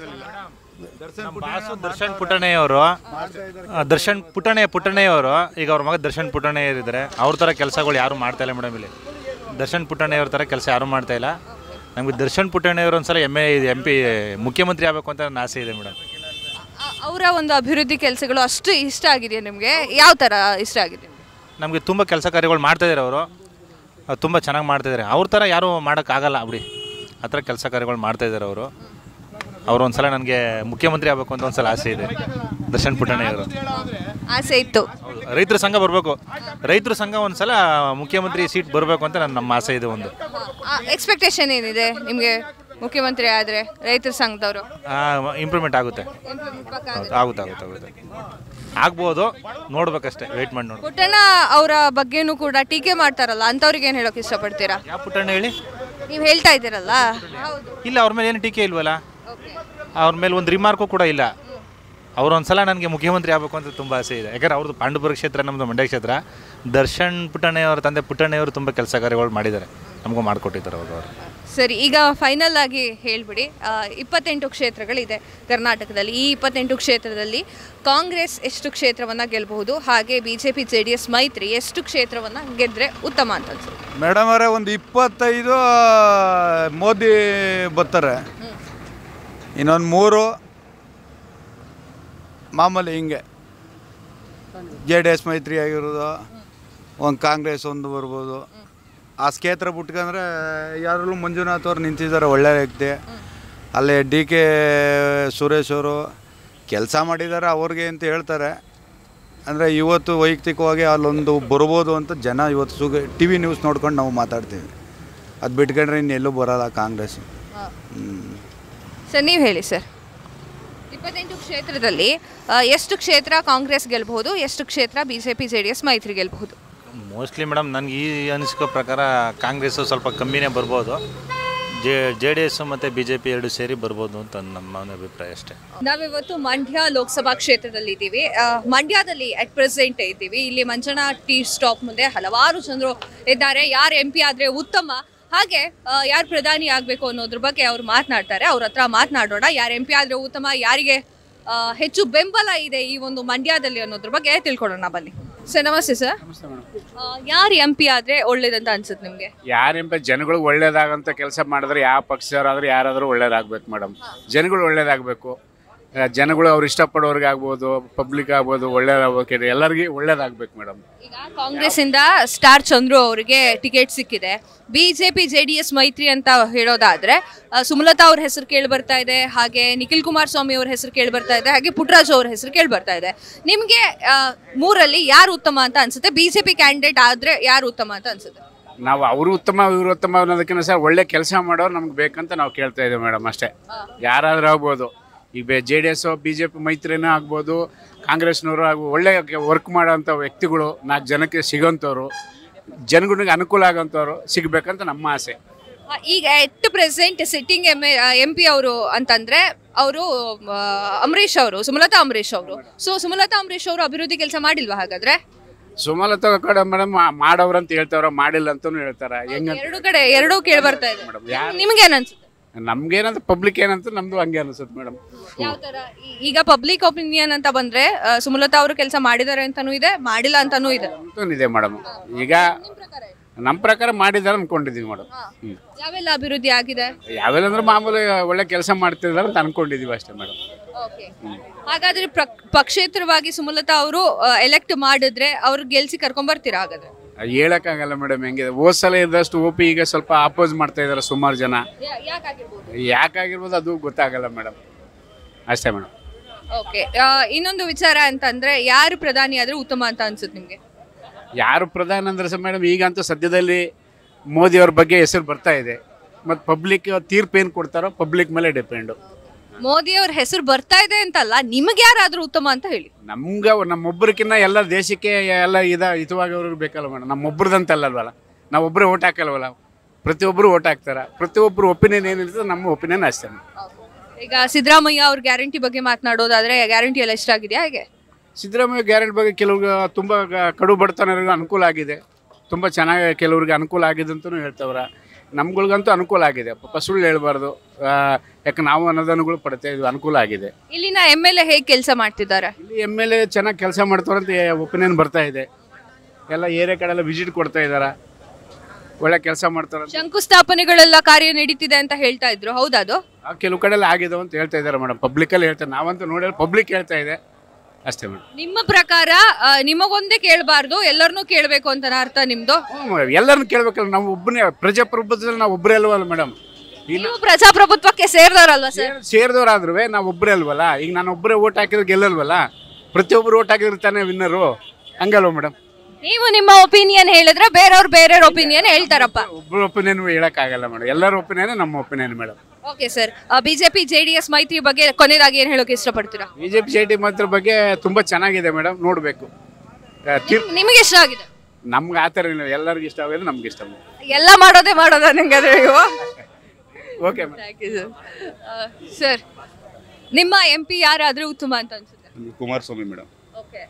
ಬಾಸು ದರ್ಶನ್ ಪುಟ್ಟಣ್ಣಯ್ಯವರು ದರ್ಶನ್ ಪುಟ್ಟಣ್ಣಯ್ಯ ಪುಟ್ಟಣ್ಣಯ್ಯವರು ಈಗ ಅವ್ರ ಮಗ ದರ್ಶನ್ ಪುಟ್ಟಣ್ಣಯ್ಯರು ಇದ್ದಾರೆ ಅವ್ರ ಥರ ಕೆಲಸಗಳು ಯಾರು ಮಾಡ್ತಾ ಇಲ್ಲ ಮೇಡಮ್ ಇಲ್ಲಿ ದರ್ಶನ್ ಪುಟ್ಟಣ್ಣಯ್ಯವ್ರ ಥರ ಕೆಲಸ ಯಾರು ಮಾಡ್ತಾ ಇಲ್ಲ ನಮಗೆ ದರ್ಶನ್ ಪುಟ್ಟಣ್ಣಯ್ಯವರು ಒಂದ್ಸಲ ಎಮ್ ಎ ಎಂ ಪಿ ಮುಖ್ಯಮಂತ್ರಿ ಆಗಬೇಕು ಅಂತ ನನ್ನ ಆಸೆ ಇದೆ ಮೇಡಮ್ ಅವರ ಒಂದು ಅಭಿವೃದ್ಧಿ ಕೆಲಸಗಳು ಅಷ್ಟು ಇಷ್ಟ ಆಗಿದೆಯಾ ನಿಮಗೆ ಯಾವ ಥರ ಇಷ್ಟ ಆಗಿದೆ ನಮಗೆ ತುಂಬ ಕೆಲಸ ಕಾರ್ಯಗಳು ಮಾಡ್ತಾಯಿದ್ದಾರೆ ಅವರು ತುಂಬ ಚೆನ್ನಾಗಿ ಮಾಡ್ತಾಯಿದ್ದಾರೆ ಅವ್ರ ಥರ ಯಾರೂ ಮಾಡೋಕ್ಕಾಗಲ್ಲ ಬಿಡಿ ಆ ಥರ ಕೆಲಸ ಕಾರ್ಯಗಳು ಮಾಡ್ತಾಯಿದ್ದಾರೆ ಅವರು ಅವರು ಒಂದ್ಸಲ ನನಗೆ ಮುಖ್ಯಮಂತ್ರಿ ಆಗಬೇಕು ಅಂತ ಒಂದ್ಸಲ ಆಸೆ ಇದೆ ದರ್ಶನ್ ಪುಟ್ಟಣ್ಣಯ್ಯವರು ಆಸೆ ಇತ್ತು ರೈತರ ಸಂಘ ಬರಬೇಕು ರೈತರ ಸಂಘ ಒಂದ್ಸಲ ಮುಖ್ಯಮಂತ್ರಿ ಸೀಟ್ ಬರಬೇಕು ಅಂತ ನನ್ನ ನಮ್ಮ ಆಸೆ ಇದೆ ಒಂದು ಎಕ್ಸ್ಪೆಕ್ಟೇಷನ್ ಏನಿದೆ ನಿಮಗೆ ಮುಖ್ಯಮಂತ್ರಿ ಆದರೆ ರೈತರ ಸಂಘದವರು ಇಂಪ್ರೂವ್ಮೆಂಟ್ ಆಗುತ್ತೆ ಹೌದು, ಆಗುತ್ತೆ ಆಗುತ್ತೆ ಆಗುತ್ತೆ ಆಗ್ಬೋದು ನೋಡ್ಬೇಕಷ್ಟೇ ವೆಯ್ಟ್ ಮಾಡಿ ನೋಡಿ ಪುಟ್ಟಣ್ಣ ಅವರ ಬಗ್ಗೆನೂ ಕೂಡ ಟೀಕೆ ಮಾಡ್ತಾರಲ್ಲ ಅಂಥವ್ರಿಗೆ ಏನು ಹೇಳೋಕೆ ಇಷ್ಟಪಡ್ತೀರಾ ಯಾವ ಪುಟ್ಟಣ್ಣ ಹೇಳಿ ನೀವು ಹೇಳ್ತಾ ಇದ್ದೀರಲ್ಲ ಹೌದು ಇಲ್ಲ ಅವ್ರ ಮೇಲೆ ಏನು ಟೀಕೆ ಇಲ್ವಲ್ಲ ಅವ್ರ ಮೇಲೆ ಒಂದು ರಿಮಾರ್ಕು ಕೂಡ ಇಲ್ಲ ಅವ್ರು ಒಂದ್ಸಲ ನನಗೆ ಮುಖ್ಯಮಂತ್ರಿ ಆಗಬೇಕು ಅಂತ ತುಂಬ ಆಸೆ ಇದೆ ಯಾಕಂದ್ರೆ ಅವ್ರದ್ದು ಪಾಂಡುಪುರ ಕ್ಷೇತ್ರ ನಮ್ಮದು ಮಂಡ್ಯ ಕ್ಷೇತ್ರ ದರ್ಶನ್ ಪುಟ್ಟಣ್ಣೆಯವ್ರ ತಂದೆ ಪುಟ್ಟಣ್ಣೆಯವರು ತುಂಬ ಕೆಲಸ ಕಾರ್ಯಗಳು ಮಾಡಿದ್ದಾರೆ ನಮಗೂ ಮಾಡಿಕೊಟ್ಟಿದ್ದಾರೆ ಅವಾಗ ಅವರು ಸರಿ ಈಗ ಫೈನಲ್ ಆಗಿ ಹೇಳ್ಬಿಡಿ ಆ, ಇಪ್ಪತ್ತೆಂಟು ಕ್ಷೇತ್ರಗಳಿದೆ ಕರ್ನಾಟಕದಲ್ಲಿ ಈ ಇಪ್ಪತ್ತೆಂಟು ಕ್ಷೇತ್ರದಲ್ಲಿ ಕಾಂಗ್ರೆಸ್ ಎಷ್ಟು ಕ್ಷೇತ್ರವನ್ನು ಗೆಲ್ಲಬಹುದು ಹಾಗೆ B J P J D S ಮೈತ್ರಿ ಎಷ್ಟು ಕ್ಷೇತ್ರವನ್ನು ಗೆದ್ದರೆ ಉತ್ತಮ ಅಂತ ಅನ್ಸುತ್ತೆ ಮೇಡಮ್ ಅವರೇ ಒಂದು ಇಪ್ಪತ್ತೈದು ಮೋದಿ ಬರ್ತಾರೆ ಇನ್ನೊಂದು ಮೂರು ಮಾಮೂಲಿ ಹಿಂಗೆ ಜೆ ಡಿ ಎಸ್ ಮೈತ್ರಿ ಆಗಿರೋದು ಒಂದು ಕಾಂಗ್ರೆಸ್ ಒಂದು ಬರ್ಬೋದು ಆ ಕ್ಷೇತ್ರ ಬಿಟ್ಕೊಂಡ್ರೆ ಯಾರಲ್ಲೂ ಮಂಜುನಾಥ್ ಅವ್ರು ನಿಂತಿದ್ದಾರೆ ಒಳ್ಳೆ ವ್ಯಕ್ತಿ ಅಲ್ಲಿ ಡಿ ಕೆ ಸುರೇಶ್ ಅವರು ಕೆಲಸ ಮಾಡಿದ್ದಾರೆ ಅವ್ರಿಗೆ ಅಂತ ಹೇಳ್ತಾರೆ ಅಂದರೆ ಇವತ್ತು ವೈಯಕ್ತಿಕವಾಗಿ ಅಲ್ಲೊಂದು ಬರ್ಬೋದು ಅಂತ ಜನ ಇವತ್ತು ಸುಗ ಟಿ ವಿ ನ್ಯೂಸ್ ನೋಡ್ಕೊಂಡು ನಾವು ಮಾತಾಡ್ತೀವಿ ಅದು ಬಿಟ್ಕೊಂಡ್ರೆ ಇನ್ನೆಲ್ಲೂ ಬರೋಲ್ಲ ಕಾಂಗ್ರೆಸ್ ಹ್ಞೂ ಸರ್ ನೀವು ಹೇಳಿ ಸರ್ ಇಪ್ಪತ್ತೆಂಟು ಕ್ಷೇತ್ರದಲ್ಲಿ ಆ, ಎಷ್ಟು ಕ್ಷೇತ್ರ ಕಾಂಗ್ರೆಸ್ ಗೆಲ್ಲಬಹುದು ಎಷ್ಟು ಕ್ಷೇತ್ರ B J P J D S ಮೈತ್ರಿ ಗೆಲ್ಲಬಹುದು ಮೋಸ್ಟ್ಲಿ ಮೇಡಮ್ ನನಗೆ ಈ ಅನಿಸಿಕೋ ಪ್ರಕಾರ ಕಾಂಗ್ರೆಸ್ಸು ಸ್ವಲ್ಪ ಕಮ್ಮಿನೇ ಬರ್ಬೋದು ಜೆ ಜೆ ಡಿ ಎಸ್ ಮತ್ತು ಬಿ ಜೆ ಪಿ ಎರಡು ಸೇರಿ ಬರ್ಬೋದು ಅಂತ ನಮ್ಮ ಅಭಿಪ್ರಾಯ ಅಷ್ಟೇ ನಾವಿವತ್ತು ಮಂಡ್ಯ ಲೋಕಸಭಾ ಕ್ಷೇತ್ರದಲ್ಲಿ ಇದ್ದೀವಿ ಆ, ಮಂಡ್ಯದಲ್ಲಿ ಅಟ್ ಪ್ರೆಸೆಂಟ್ ಇದ್ದೀವಿ ಇಲ್ಲಿ ಮಂಚನ ಟೀ ಸ್ಟಾಪ್ ಮುಂದೆ ಹಲವಾರು ಜನರು ಇದ್ದಾರೆ ಯಾರು ಎಂ ಪಿ ಆದರೆ ಉತ್ತಮ ಹಾಗೆ ಯಾರು ಪ್ರಧಾನಿ ಆಗಬೇಕು ಅನ್ನೋದ್ರ ಬಗ್ಗೆ ಅವ್ರು ಮಾತನಾಡ್ತಾರೆ ಅವ್ರ ಹತ್ರ ಮಾತನಾಡೋಣ ಯಾರು ಎಂ ಪಿ ಆದರೆ ಉತ್ತಮ ಯಾರಿಗೆ ಆ, ಹೆಚ್ಚು ಬೆಂಬಲ ಇದೆ ಈ ಒಂದು ಮಂಡ್ಯದಲ್ಲಿ ಅನ್ನೋದ್ರ ಬಗ್ಗೆ ತಿಳ್ಕೊಳ್ಳೋಣ ಬನ್ನಿ ಸರ್ ನಮಸ್ತೆ ಸರ್ ಯಾರು ಎಂ ಪಿ ಆದರೆ ಒಳ್ಳೇದಂತ ಅನ್ಸುತ್ತೆ ನಿಮಗೆ ಯಾರೆಂಬ ಜನಗಳಿಗೆ ಒಳ್ಳೇದಾಗಂತ ಕೆಲಸ ಮಾಡಿದ್ರೆ ಯಾವ ಪಕ್ಷದವರಾದ್ರೂ ಯಾರಾದರೂ ಒಳ್ಳೇದಾಗಬೇಕು ಮೇಡಮ್ ಜನಗಳು ಒಳ್ಳೇದಾಗಬೇಕು ಜನಗಳು ಅವ್ರು ಇಷ್ಟಪಡೋರ್ಗೆ ಆಗ್ಬೋದು ಪಬ್ಲಿಕ್ ಆಗ್ಬೋದು ಒಳ್ಳೇದಾಗ್ಬೇಕು ಎಲ್ಲರಿಗೂ ಒಳ್ಳೇದಾಗಬೇಕು ಮೇಡಮ್ ಈಗ ಕಾಂಗ್ರೆಸ್ ಇಂದ ಸ್ಟಾರ್ ಚಂದ್ರು ಅವರಿಗೆ ಟಿಕೆಟ್ ಸಿಕ್ಕಿದೆ ಬಿಜೆಪಿ ಜೆ ಡಿ ಎಸ್ ಮೈತ್ರಿ ಅಂತ ಹೇಳೋದಾದ್ರೆ ಆ, ಸುಮಲತಾ ಅವ್ರ ಹೆಸರು ಕೇಳಿ ಬರ್ತಾ ಇದೆ ಹಾಗೆ ನಿಖಿಲ್ ಕುಮಾರಸ್ವಾಮಿ ಅವ್ರ ಹೆಸರು ಕೇಳಿ ಬರ್ತಾ ಇದೆ ಹಾಗೆ ಪುಟ್ಟರಾಜು ಅವ್ರ ಹೆಸರು ಕೇಳಿ ಬರ್ತಾ ಇದೆ ನಿಮ್ಗೆ ಆ, ಮೂರಲ್ಲಿ ಯಾರು ಉತ್ತಮ ಅಂತ ಅನ್ಸುತ್ತೆ ಬಿಜೆಪಿ ಕ್ಯಾಂಡಿಡೇಟ್ ಆದ್ರೆ ಯಾರು ಉತ್ತಮ ಅಂತ ಅನ್ಸುತ್ತೆ ನಾವು ಅವರು ಉತ್ತಮ ಇವರು ಉತ್ತಮ ಅನ್ನೋದಕ್ಕಿಂತ ಸರ್ ಒಳ್ಳೆ ಕೆಲಸ ಮಾಡೋರು ನಮ್ಗೆ ಬೇಕಂತ ನಾವು ಕೇಳ್ತಾ ಇದ್ದೀವಿ ಮೇಡಮ್ ಅಷ್ಟೇ ಯಾರಾದ್ರೂ ಆಗ್ಬೋದು ಈಗ J D S B J P ಮೈತ್ರಿನೂ ಆಗ್ಬೋದು ಕಾಂಗ್ರೆಸ್ನವರು ಹಾಗೂ ಒಳ್ಳೆ ವರ್ಕ್ ಮಾಡೋಂಥ ವ್ಯಕ್ತಿಗಳು ನಾಲ್ಕು ಜನಕ್ಕೆ ಸಿಗೋಂಥವ್ರು ಜನಗಳಿಗೆ ಅನುಕೂಲ ಆಗೋಂಥವ್ರು ಸಿಗಬೇಕಂತ ನಮ್ಮ ಆಸೆ ಆ, ಈಗ at present sitting M M P ಅವರು ಅಂತಂದ್ರೆ ಅವರು ಅಂಬರೀಶ್ ಅವರು ಸುಮಲತಾ ಅಂಬರೀಶ್ ಅವರು ಸೊ ಸುಮಲತಾ ಅಂಬರೀಶ್ ಅವರು ಅಭಿವೃದ್ಧಿ ಕೆಲಸ ಮಾಡಿಲ್ವಾ ಹಾಗಾದ್ರೆ ಸುಮಲತಾ ಕಡೆ ಮೇಡಮ್ ಮಾಡೋರು ಅಂತ ಹೇಳ್ತಾವ್ರ ಮಾಡಿಲ್ಲ ಅಂತಾನು ಹೇಳ್ತಾರ ಹೆಂಗ ಎರಡು ಕಡೆ ಎರಡೂ ಕೇಳಿ ಬರ್ತಾ ಇದೆ ಯಾರು ನಿಮ್ಗೆ ಅನ್ಸುತ್ತೆ ನಮ್ಗೇನಂತ ಪಬ್ಲಿಕ್ ಏನಂತ ನಮ್ದು ಹಂಗೆ ಅನ್ಸುತ್ತೆ ಮೇಡಮ್ ಯಾವ ತರ ಈ- ಈಗ ಪಬ್ಲಿಕ್ ಒಪಿನಿಯನ್ ಅಂತ ಬಂದ್ರೆ ಆ, ಸುಮಲತಾ ಅವರು ಕೆಲಸ ಮಾಡಿದ್ದಾರೆ ಅಂತಾನೂ ಇದೆ ಮಾಡಿಲ್ಲ ಅಂತಾನೂ ಇದೆ ಇದೆ ಮೇಡಮ್ ಈಗ ನಮ್ಮ ಪ್ರಕಾರ ಮಾಡಿದಾರೆ ಅನ್ಕೊಂಡಿದೀವಿ ಮೇಡಮ್ ಹ್ಮ್ ಯಾವೆಲ್ಲ ಅಭಿವೃದ್ಧಿ ಆಗಿದೆ ಯಾವೆಲ್ಲ ಅಂದ್ರೆ ಮಾಮೂಲಿ ಒಳ್ಳೆ ಕೆಲಸ ಮಾಡ್ತಿದ್ದಾರೆ ಅಂತ ಅನ್ಕೊಂಡಿದೀವಿ ಅಷ್ಟೇ ಮೇಡಮ್ ಹಾಗಾದ್ರೆ ಪ್ರ- ಪಕ್ಷೇತರವಾಗಿ ಸುಮಲತಾ ಅವರು ಎಲೆಕ್ಟ್ ಮಾಡಿದ್ರೆ ಅವ್ರು ಗೆಲ್ಸಿ ಕರ್ಕೊಂಡ್ ಬರ್ತೀರಾ ಹಾಗಾದ್ರೆ ಹೇಳಕ್ಕಾಗಲ್ಲ ಮೇಡಮ್ ಹೆಂಗೆ ಹೋದ್ ಸಲ ಇದ್ದಷ್ಟು ಓ ಪಿ ಈಗ ಸ್ವಲ್ಪ ಅಪೋಸ್ ಮಾಡ್ತಾ ಇದಾರೆ ಸುಮಾರು ಜನ ಯಾಕಾಗಿರ್ಬೋದು ಅದು ಗೊತ್ತಾಗಲ್ಲ ಮೇಡಮ್ ಅಷ್ಟೇ ಮೇಡಮ್ ಓಕೆ ಇನ್ನೊಂದು ವಿಚಾರ ಅಂತಂದ್ರೆ ಯಾರು ಪ್ರಧಾನಿ ಆದ್ರೆ ಉತ್ತಮ ಅಂತ ಅನ್ಸುತ್ತೆ ನಿಮ್ಗೆ ಯಾರು ಪ್ರಧಾನ ಅಂದ್ರೆ ಸರ್ ಮೇಡಮ್ ಈಗಂತೂ ಸದ್ಯದಲ್ಲಿ ಮೋದಿ ಅವ್ರ ಬಗ್ಗೆ ಹೆಸರು ಬರ್ತಾ ಇದೆ ಮತ್ತು ಪಬ್ಲಿಕ್ ತೀರ್ಪು ಏನು ಕೊಡ್ತಾರೋ ಪಬ್ಲಿಕ್ ಮೇಲೆ ಡಿಪೆಂಡು ಮೋದಿ ಅವ್ರ ಹೆಸರು ಬರ್ತಾ ಇದೆ ಅಂತಲ್ಲ ನಿಮ್ಗೆ ಯಾರಾದ್ರೂ ಉತ್ತಮ ಅಂತ ಹೇಳಿ ನಮ್ಗೆ ನಮ್ಮೊಬ್ಬರಿಗಿನ್ನ ಎಲ್ಲ ದೇಶಕ್ಕೆ ಎಲ್ಲ ಇದ ಹಿತವಾಗವ್ರಿಗೆ ಬೇಕಲ್ಲ ಮೇಡಮ್ ನಮ್ಮೊಬ್ರದಂತಲ್ಲಲ್ವಲ್ಲ ನಾವೊಬ್ಬರೇ ಓಟ್ ಹಾಕಲ್ವಲ್ಲ ಪ್ರತಿಯೊಬ್ಬರು ಓಟ್ ಹಾಕ್ತಾರೆ ಪ್ರತಿಯೊಬ್ಬರು ಒಪಿನಿಯನ್ ಏನಿರ್ತದೆ ನಮ್ಮ ಒಪಿನಿಯನ್ ಅಷ್ಟೇ ಈಗ ಸಿದ್ದರಾಮಯ್ಯ ಅವ್ರ ಗ್ಯಾರಂಟಿ ಬಗ್ಗೆ ಮಾತನಾಡೋದಾದ್ರೆ ಗ್ಯಾರಂಟಿ ಎಲ್ಲ ಇಷ್ಟ ಆಗಿದೆಯಾ ಹೇಗೆ ಸಿದ್ದರಾಮಯ್ಯ ಗ್ಯಾರಂಟಿ ಬಗ್ಗೆ ಕೆಲವ್ರಿಗೆ ತುಂಬ ಗ- ಕಡು ಬಡತನರಿಗೆ ಅನುಕೂಲ ಆಗಿದೆ ತುಂಬ ಚೆನ್ನಾಗಿ ಕೆಲವ್ರಿಗೆ ಅನುಕೂಲ ಆಗಿದೆ ಅಂತಲೂ ಹೇಳ್ತವ್ರೆ ನಮ್ಗಳಿಗಂತೂ ಅನುಕೂಲ ಆಗಿದೆ ಪಾಪ ಸುಳ್ಳು ಹೇಳ್ಬಾರ್ದು ಆ, ಯಾಕೆ ನಾವು ಅನುದಾನಗಳು ಪಡ್ತಾ ಇದ್ವಿ ಅನುಕೂಲ ಆಗಿದೆ ಇಲ್ಲಿನ ಎಮ್ ಎಲ್ ಎ ಹೇಗೆ ಕೆಲಸ ಮಾಡ್ತಿದ್ದಾರೆ ಇಲ್ಲಿ ಎಮ್ ಎಲ್ ಎ ಚೆನ್ನಾಗಿ ಕೆಲಸ ಮಾಡ್ತಾರೆ ಅಂತ ಒಪಿನಿಯನ್ ಬರ್ತಾ ಇದೆ ಎಲ್ಲ ಏರಿಯಾ ಕಡೆಲ್ಲ ವಿಸಿಟ್ ಕೊಡ್ತಾ ಇದ್ದಾರೆ ಒಳ್ಳೆ ಕೆಲಸ ಮಾಡ್ತಾರೆ ಅಂತ. ಶಂಕುಸ್ಥಾಪನೆಗಳೆಲ್ಲ ಕಾರ್ಯ ನಡೀತಿದೆ ಅಂತ ಹೇಳ್ತಾ ಇದ್ರು ಹೌದದು ಆ, ಕೆಲವು ಕಡೆ ಎಲ್ಲ ಆಗಿದೆ ಅಂತ ಹೇಳ್ತಾ ಇದ್ದಾರೆ ಮೇಡಮ್ ಪಬ್ಲಿಕಲ್ಲಿ ಹೇಳ್ತಾರೆ ನಾವಂತೂ ನೋಡಿ ಪಬ್ಲಿಕ್ ಹೇಳ್ತಾ ಇದೆ ಅಷ್ಟೇ ಮೇಡಮ್ ನಿಮ್ಮ ಪ್ರಕಾರ ಆ, ನಿಮಗೊಂದೇ ಕೇಳಬಾರ್ದು ಎಲ್ಲರನ್ನೂ ಕೇಳಬೇಕು ಅಂತ ಅರ್ಥ ನಿಮ್ದು ಎಲ್ಲರನ್ನು ಕೇಳ್ಬೇಕಲ್ಲ ನಾವು ಒಬ್ಬನೇ ಪ್ರಜಾಪ್ರಭುತ್ವದಲ್ಲಿ ನಾವು ಒಬ್ಬರೇ ಅಲ್ವಲ್ಲ ಮೇಡಮ್ ಈಗ ನೀವು ಪ್ರಜಾಪ್ರಭುತ್ವಕ್ಕೆ ಸೇರಿದವರಲ್ವಾ ಸರ್ ಸೇರಿದವರಾದ್ರೂ ನಾವು ಒಬ್ಬರೇ ಅಲ್ವಲ್ಲ ಈಗ ನಾನು ಒಬ್ಬರೇ ಓಟ್ ಹಾಕಿದ್ರೆ ಗೆಲ್ಲಲ್ವಲ್ಲ ಪ್ರತಿಯೊಬ್ಬರು ಓಟ್ ಹಾಕಿದ್ರೆ ತಾನೇ ವಿನ್ನರು ಹಂಗಲ್ವ ಮೇಡಮ್ ನೀವು ನಿಮ್ಮ ಒಪಿನಿಯನ್ ಹೇಳಿದ್ರೆ ಬೇರೆಯವ್ರು ಬೇರೆಯವ್ರ ಒಪಿನಿಯನ್ ಹೇಳ್ತಾರಪ್ಪ ಒಬ್ಬರ ಒಪಿನಿಯನ್ ಹೇಳಕ್ಕಾಗಲ್ಲ ಮೇಡಮ್ ಎಲ್ಲರ ಒಪಿನಿಯನ್ ನಮ್ಮ opinion madam okay sir BJP JDS ಮೈತ್ರಿ ಬಗ್ಗೆ ಕೊನೆಯದಾಗಿ ಏನ್ ಹೇಳೋಕೆ ಇಷ್ಟಪಡ್ತೀರಾ ಬಿಜೆಪಿ ಜೆ ಡಿ ಮಾತ್ರ ಬಗ್ಗೆ ತುಂಬಾ ಚೆನ್ನಾಗಿದೆ ಮೇಡಮ್ ನೋಡಬೇಕು ನಿಮ್ಗೆ ಇಷ್ಟ ಆಗಿದೆ ನಮ್ಗೆ ಆ ಥರ ಇಲ್ಲ ಎಲ್ಲರಿಗೂ ಇಷ್ಟ ಆಗೋದು ನಮ್ಗೆ ಇಷ್ಟ ಎಲ್ಲ ಮಾಡೋದೇ ಮಾಡೋದ ನಿಂಗಾದ್ರೆ ನೀವು ಓಕೆ ಥ್ಯಾಂಕ್ ಯು ಸರ್ ನಿಮ್ಮ ಎಂ ಪಿ ಯಾರಾದ್ರೂ ಉತ್ತಮ ಅಂತ ಅನ್ಸುತ್ತೆ ಕುಮಾರಸ್ವಾಮಿ ಮೇಡಮ್ ಓಕೆ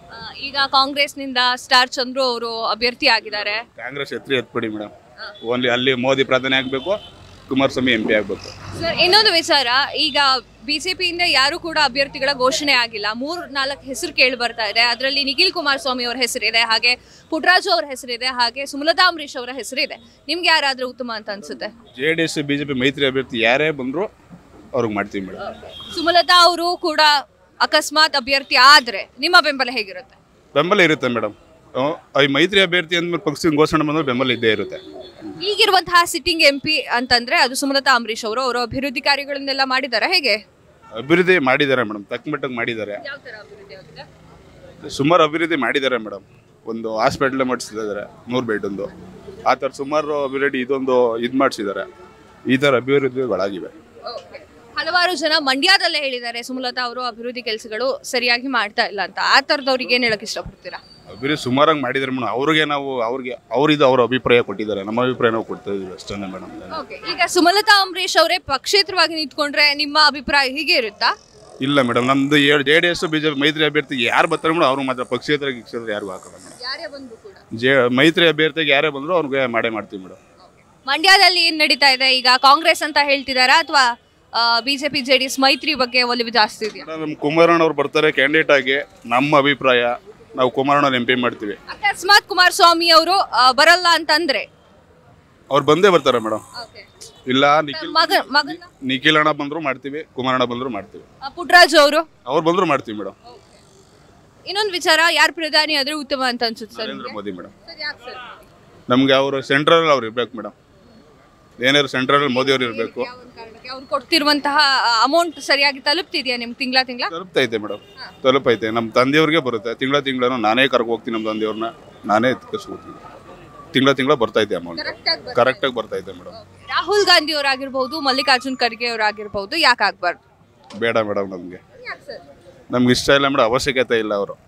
ಈಗ ಕಾಂಗ್ರೆಸ್ನಿಂದ ಸ್ಟಾರ್ ಚಂದ್ರು ಅವರು ಅಭ್ಯರ್ಥಿ ಆಗಿದ್ದಾರೆ ಕಾಂಗ್ರೆಸ್ ಎತ್ತರಿ ಎತ್ಬಿಡಿ ಮೇಡಮ್ ಓನ್ಲಿ ಅಲ್ಲಿ ಮೋದಿ ಪ್ರಧಾನಿ ಆಗಬೇಕು ಕುಮಾರಸ್ವಾಮಿ ಎಂ ಪಿ ಆಗಬೇಕು ಸರ್ ಇನ್ನೊಂದು ವಿಚಾರ ಈಗ ಬಿಜೆಪಿಯಿಂದ ಯಾರು ಕೂಡ ಅಭ್ಯರ್ಥಿಗಳ ಘೋಷಣೆ ಆಗಿಲ್ಲ ಮೂರ್ ನಾಲ್ಕು ಹೆಸರು ಕೇಳಿ ಬರ್ತಾ ಇದೆ ಅದರಲ್ಲಿ ನಿಖಿಲ್ ಕುಮಾರಸ್ವಾಮಿ ಅವರ ಹೆಸರಿದೆ ಹಾಗೆ ಪುಟ್ಟರಾಜು ಅವರ ಹೆಸರಿದೆ ಹಾಗೆ ಸುಮಲತಾ ಅಂಬರೀಶ್ ಅವರ ಹೆಸರಿದೆ ನಿಮ್ಗೆ ಯಾರಾದ್ರೂ ಉತ್ತಮ ಅಂತ ಅನ್ಸುತ್ತೆ J D S B J P ಮೈತ್ರಿ ಅಭ್ಯರ್ಥಿ ಯಾರೇ ಬಂದರೂ ಅವ್ರಿಗೆ ಮಾಡ್ತೀವಿ ಮೇಡಮ್ ಸುಮಲತಾ ಅವರು ಕೂಡ ಅಕಸ್ಮಾತ್ ಅಭ್ಯರ್ಥಿ ಆದ್ರೆ ನಿಮ್ಮ ಬೆಂಬಲ ಹೇಗಿರುತ್ತೆ ಬೆಂಬಲ ಇರುತ್ತೆ ಮೇಡಮ್ ಈ ಮೈತ್ರಿ ಅಭ್ಯರ್ಥಿ ಅಂದ್ಮೇಲೆ ಪಕ್ಷದ ಘೋಷಣೆ ಬಂದ್ರೆ ಬೆಂಬಲ ಇದ್ದೇ ಇರುತ್ತೆ ಈಗಿರುವಂತಹ ಸಿಟ್ಟಿಂಗ್ ಎಂ ಪಿ ಅಂತಂದ್ರೆ ಅದು ಸುಮಲತಾ ಅಂಬರೀಶ್ ಅವರು ಅವರು ಅಭಿವೃದ್ಧಿ ಕಾರ್ಯಗಳನ್ನೆಲ್ಲ ಮಾಡಿದ್ದಾರೆ ಹೇಗೆ ಅಭಿವೃದ್ಧಿ ಮಾಡಿದ್ದಾರೆ ಮೇಡಮ್ ತಕ್ಕ ಮಟ್ಟಿಗೆ ಮಾಡಿದ್ದಾರೆ ಯಾವ ತರ ಅಭಿವೃದ್ಧಿ ಆಗಿದೆ ಸುಮಾರು ಅಭಿವೃದ್ಧಿ ಮಾಡಿದ್ದಾರೆ ಮೇಡಮ್ ಒಂದು ಹಾಸ್ಪಿಟ್ಲ್ ಮಾಡಿಸಿದ್ದಾರೆ ನೂರು ಬೆಡ್ ಒಂದು ಆ ಥರ ಸುಮಾರು ಅಭಿವೃದ್ಧಿ ಇದೊಂದು ಇದು ಮಾಡಿಸಿದ್ದಾರೆ ಈ ಥರ ಅಭಿವೃದ್ಧಿಗಳಾಗಿವೆ Okay. ಹಲವಾರು ಜನ ಮಂಡ್ಯದಲ್ಲೇ ಹೇಳಿದ್ದಾರೆ ಸುಮಲತಾ ಅವರು ಅಭಿವೃದ್ಧಿ ಕೆಲಸಗಳು ಸರಿಯಾಗಿ ಮಾಡ್ತಾ ಇಲ್ಲ ಅಂತ ಆ ತರದವ್ರಿಗೆ ಏನ್ ಹೇಳಕ್ ಇಷ್ಟಪಡ್ತೀರಾ ಅಭಿವೃದ್ಧಿ ಸುಮಾರಾಗಿ ಮಾಡಿದ್ದಾರೆ ಮೇಡಮ್ ಅವ್ರಿಗೆ ನಾವು ಅವ್ರಿಗೆ ಅವ್ರಿದು ಅವ್ರ ಅಭಿಪ್ರಾಯ ಕೊಟ್ಟಿದ್ದಾರೆ ನಮ್ಮ ಅಭಿಪ್ರಾಯ ನಾವು ಕೊಡ್ತಾ ಇದೀವಿ ಅಷ್ಟೇ ಮೇಡಮ್ ಓಕೆ ಈಗ ಸುಮಲತಾ ಅಂಬರೀಶ್ ಅವರೇ ಪಕ್ಷೇತರವಾಗಿ ನಿಂತ್ಕೊಂಡ್ರೆ ನಿಮ್ಮ ಅಭಿಪ್ರಾಯ ಹೀಗೆ ಇರುತ್ತಾ ಇಲ್ಲ ಮೇಡಮ್ ನಮ್ದು ಜೆ ಡಿ ಎಸ್ ಬಿಜೆಪಿ ಮೈತ್ರಿ ಅಭ್ಯರ್ಥಿಗೆ ಯಾರು ಬರ್ತಾರೆ ಮೇಡಮ್ ಅವ್ರು ಮಾತ್ರ ಪಕ್ಷೇತರ ಗಿಕ್ಷೇತರ ಯಾರಿಗೂ ಹಾಕಲ್ಲ ಮೇಡಮ್ ಯಾರೇ ಬಂದ್ರು ಕೂಡ ಜೆ ಮೈತ್ರಿ ಅಭ್ಯರ್ಥಿಗೆ ಯಾರೇ ಬಂದರೂ ಅವ್ರಿಗೆ ಮಾಡೇ ಮಾಡ್ತೀವಿ ಮೇಡಮ್ ಮಂಡ್ಯದಲ್ಲಿ ಏನ್ ನಡೀತಾ ಇದೆ ಈಗ ಕಾಂಗ್ರೆಸ್ ಅಂತ ಹೇಳ್ತಿದಾರಾ ಅಥವಾ ಬಿಜೆಪಿ ಜೆಡಿಎಸ್ ಮೈತ್ರಿ ಬಗ್ಗೆ ಒಲವು ಜಾಸ್ತಿ ಇದೆಯಾ ನಮ್ಮ ಕುಮಾರಣ್ಣ ಅವ್ರು ಬರ್ತಾರೆ ಕ್ಯಾಂಡಿಡೇಟ್ ಆಗಿ ನಮ್ಮ ಅಭಿಪ್ರಾಯ ನಾವು ಕುಮಾರಣ್ಣ ಎಂ ಪಿ ಮಾಡ್ತೀವಿ ಅಕಸ್ಮಾತ್ ಕುಮಾರಸ್ವಾಮಿ ಅವರು ಬರಲ್ಲ ಅಂತಂದ್ರೆ ಅವ್ರು ಬಂದೇ ಬರ್ತಾರೆ ಮೇಡಮ್ ಇಲ್ಲ ನಿಖಿಲ್ ಮಗ ಮಗನ ನಿಖಿಲ್ ಅಣ್ಣ ಬಂದ್ರು ಮಾಡ್ತೀವಿ ಕುಮಾರಣ್ಣ ಬಂದ್ರು ಮಾಡ್ತೀವಿ ಆ, ಪುಟ್ಟರಾಜು ಅವರು ಅವ್ರು ಬಂದ್ರು ಮಾಡ್ತೀವಿ ಮೇಡಮ್ ಇನ್ನೊಂದು ವಿಚಾರ ಯಾರು ಪ್ರಧಾನಿ ಆದ್ರೆ ಉತ್ತಮ ಅಂತ ಅನ್ಸುತ್ತೆ sir Narendra Modi madam sir ಯಾಕೆ ಸರ್ ನಮ್ಗೆ ಅವರು ಸೆಂಟ್ರಲ್ ಅವ್ರು ಇರ್ಬೇಕು ಮೇಡಮ್ ಏನಾದ್ರು ಸೆಂಟ್ರಲ್ ಮೋದಿ ಅವ್ರು ಇರಬೇಕು ಅವ್ರು ಕೊಡ್ತಿರುವಂತಹ ಅಮೌಂಟ್ ಸರಿಯಾಗಿ ತಲುಪ್ತಿದ್ಯಾ ನಿಮ್ ತಿಂಗಳ ತಿಂಗಳ ತಲುಪ್ತೈತೆ ಮೇಡಮ್ ತಲುಪೈತೆ ನಮ್ಮ ತಂದೆಯವ್ರಿಗೆ ಬರುತ್ತೆ ತಿಂಗಳ ತಿಂಗಳನು ನಾನೇ ಕರ್ಕೊ ಹೋಗ್ತೀನಿ ನಮ್ಮ ತಂದೆಯವ್ರನ್ನ ನಾನೇ ಎತ್ಕಿಸ್ಕೊತೀನಿ ತಿಂಗಳ ತಿಂಗಳ ಬರ್ತೈತೆ ಅಮೌಂಟ್ ಕರೆಕ್ಟಾಗಿ ಬರ್ತೈತೆ ಮೇಡಮ್ ರಾಹುಲ್ ಗಾಂಧಿ ಅವರಾಗಿರ್ಬಹುದು ಮಲ್ಲಿಕಾರ್ಜುನ್ ಖರ್ಗೆ ಅವರಾಗಿರ್ಬಹುದು ಯಾಕೆ ಆಗ್ಬಾರ್ದು ಬೇಡ ಮೇಡಮ್ ನಮಗೆ ನಮ್ಗೆ ಇಷ್ಟ ಇಲ್ಲ ಮೇಡಮ್ ಅವಶ್ಯಕತೆ ಇಲ್ಲ ಅವರು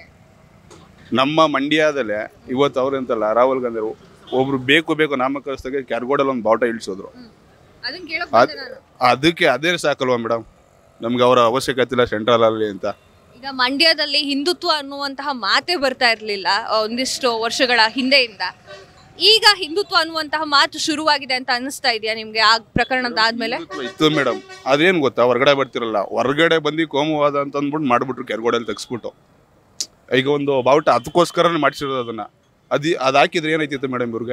ನಮ್ಮ ಮಂಡ್ಯದಲ್ಲೇ ಇವತ್ತು ಅವ್ರು ಅಂತಲ್ಲ ರಾಹುಲ್ ಗಾಂಧಿ ಅವರು ಒಬ್ರು ಬೇಕು ಬೇಕು ನಾಮಕರಿಸಿದಾಗ ಕ್ಯಾರ್ಗೋಡಲ್ಲಿ ಒಂದು ಬಾವುಟ ಇಳಿಸೋದ್ರು ಅದನ್ನ ಕೇಳಕ್ ಅದ್- ಅದಕ್ಕೆ ಅದೇ ಸಾಕಲ್ವಾ ಮೇಡಮ್ ನಮ್ಗೆ ಅವರ ಅವಶ್ಯಕತೆ ಇಲ್ಲ ಸೆಂಟ್ರಲ್ ಅಲ್ಲಿ ಅಂತ ಈಗ ಮಂಡ್ಯದಲ್ಲಿ ಹಿಂದುತ್ವ ಅನ್ನುವಂತಹ ಮಾತೇ ಬರ್ತಾ ಇರಲಿಲ್ಲ ಒಂದಿಷ್ಟು ವರ್ಷಗಳ ಹಿಂದೆಯಿಂದ ಈಗ ಹಿಂದುತ್ವ ಅನ್ನುವಂತಹ ಮಾತು ಶುರುವಾಗಿದೆ ಅಂತ ಅನಿಸ್ತಾ ಇದೆಯಾ ನಿಮ್ಗೆ ಆ ಪ್ರಕರಣದ ಆದ್ಮೇಲೆ ಇತ್ತು ಮೇಡಮ್ ಅದೇನು ಗೊತ್ತಾ ಹೊರಗಡೆ ಬರ್ತಿರಲ್ಲ ಹೊರಗಡೆ ಬಂದು ಕೋಮುವಾದ ಅಂತ ಅಂದ್ಬಿಟ್ಟು ಮಾಡ್ಬಿಟ್ರು ಕೆರ್ಗೋಡಲ್ಲಿ ತೆಗ್ಸ್ಬಿಟ್ಟು ಈಗ ಒಂದು ಬಾವುಟ ಅದಕ್ಕೋಸ್ಕರನೇ ಮಾಡಿಸಿರೋದು ಅದನ್ನ ಅದು ಅದು ಹಾಕಿದ್ರೆ ಏನೈತಿತ್ತು ಮೇಡಮ್ ಇವ್ರಿಗೆ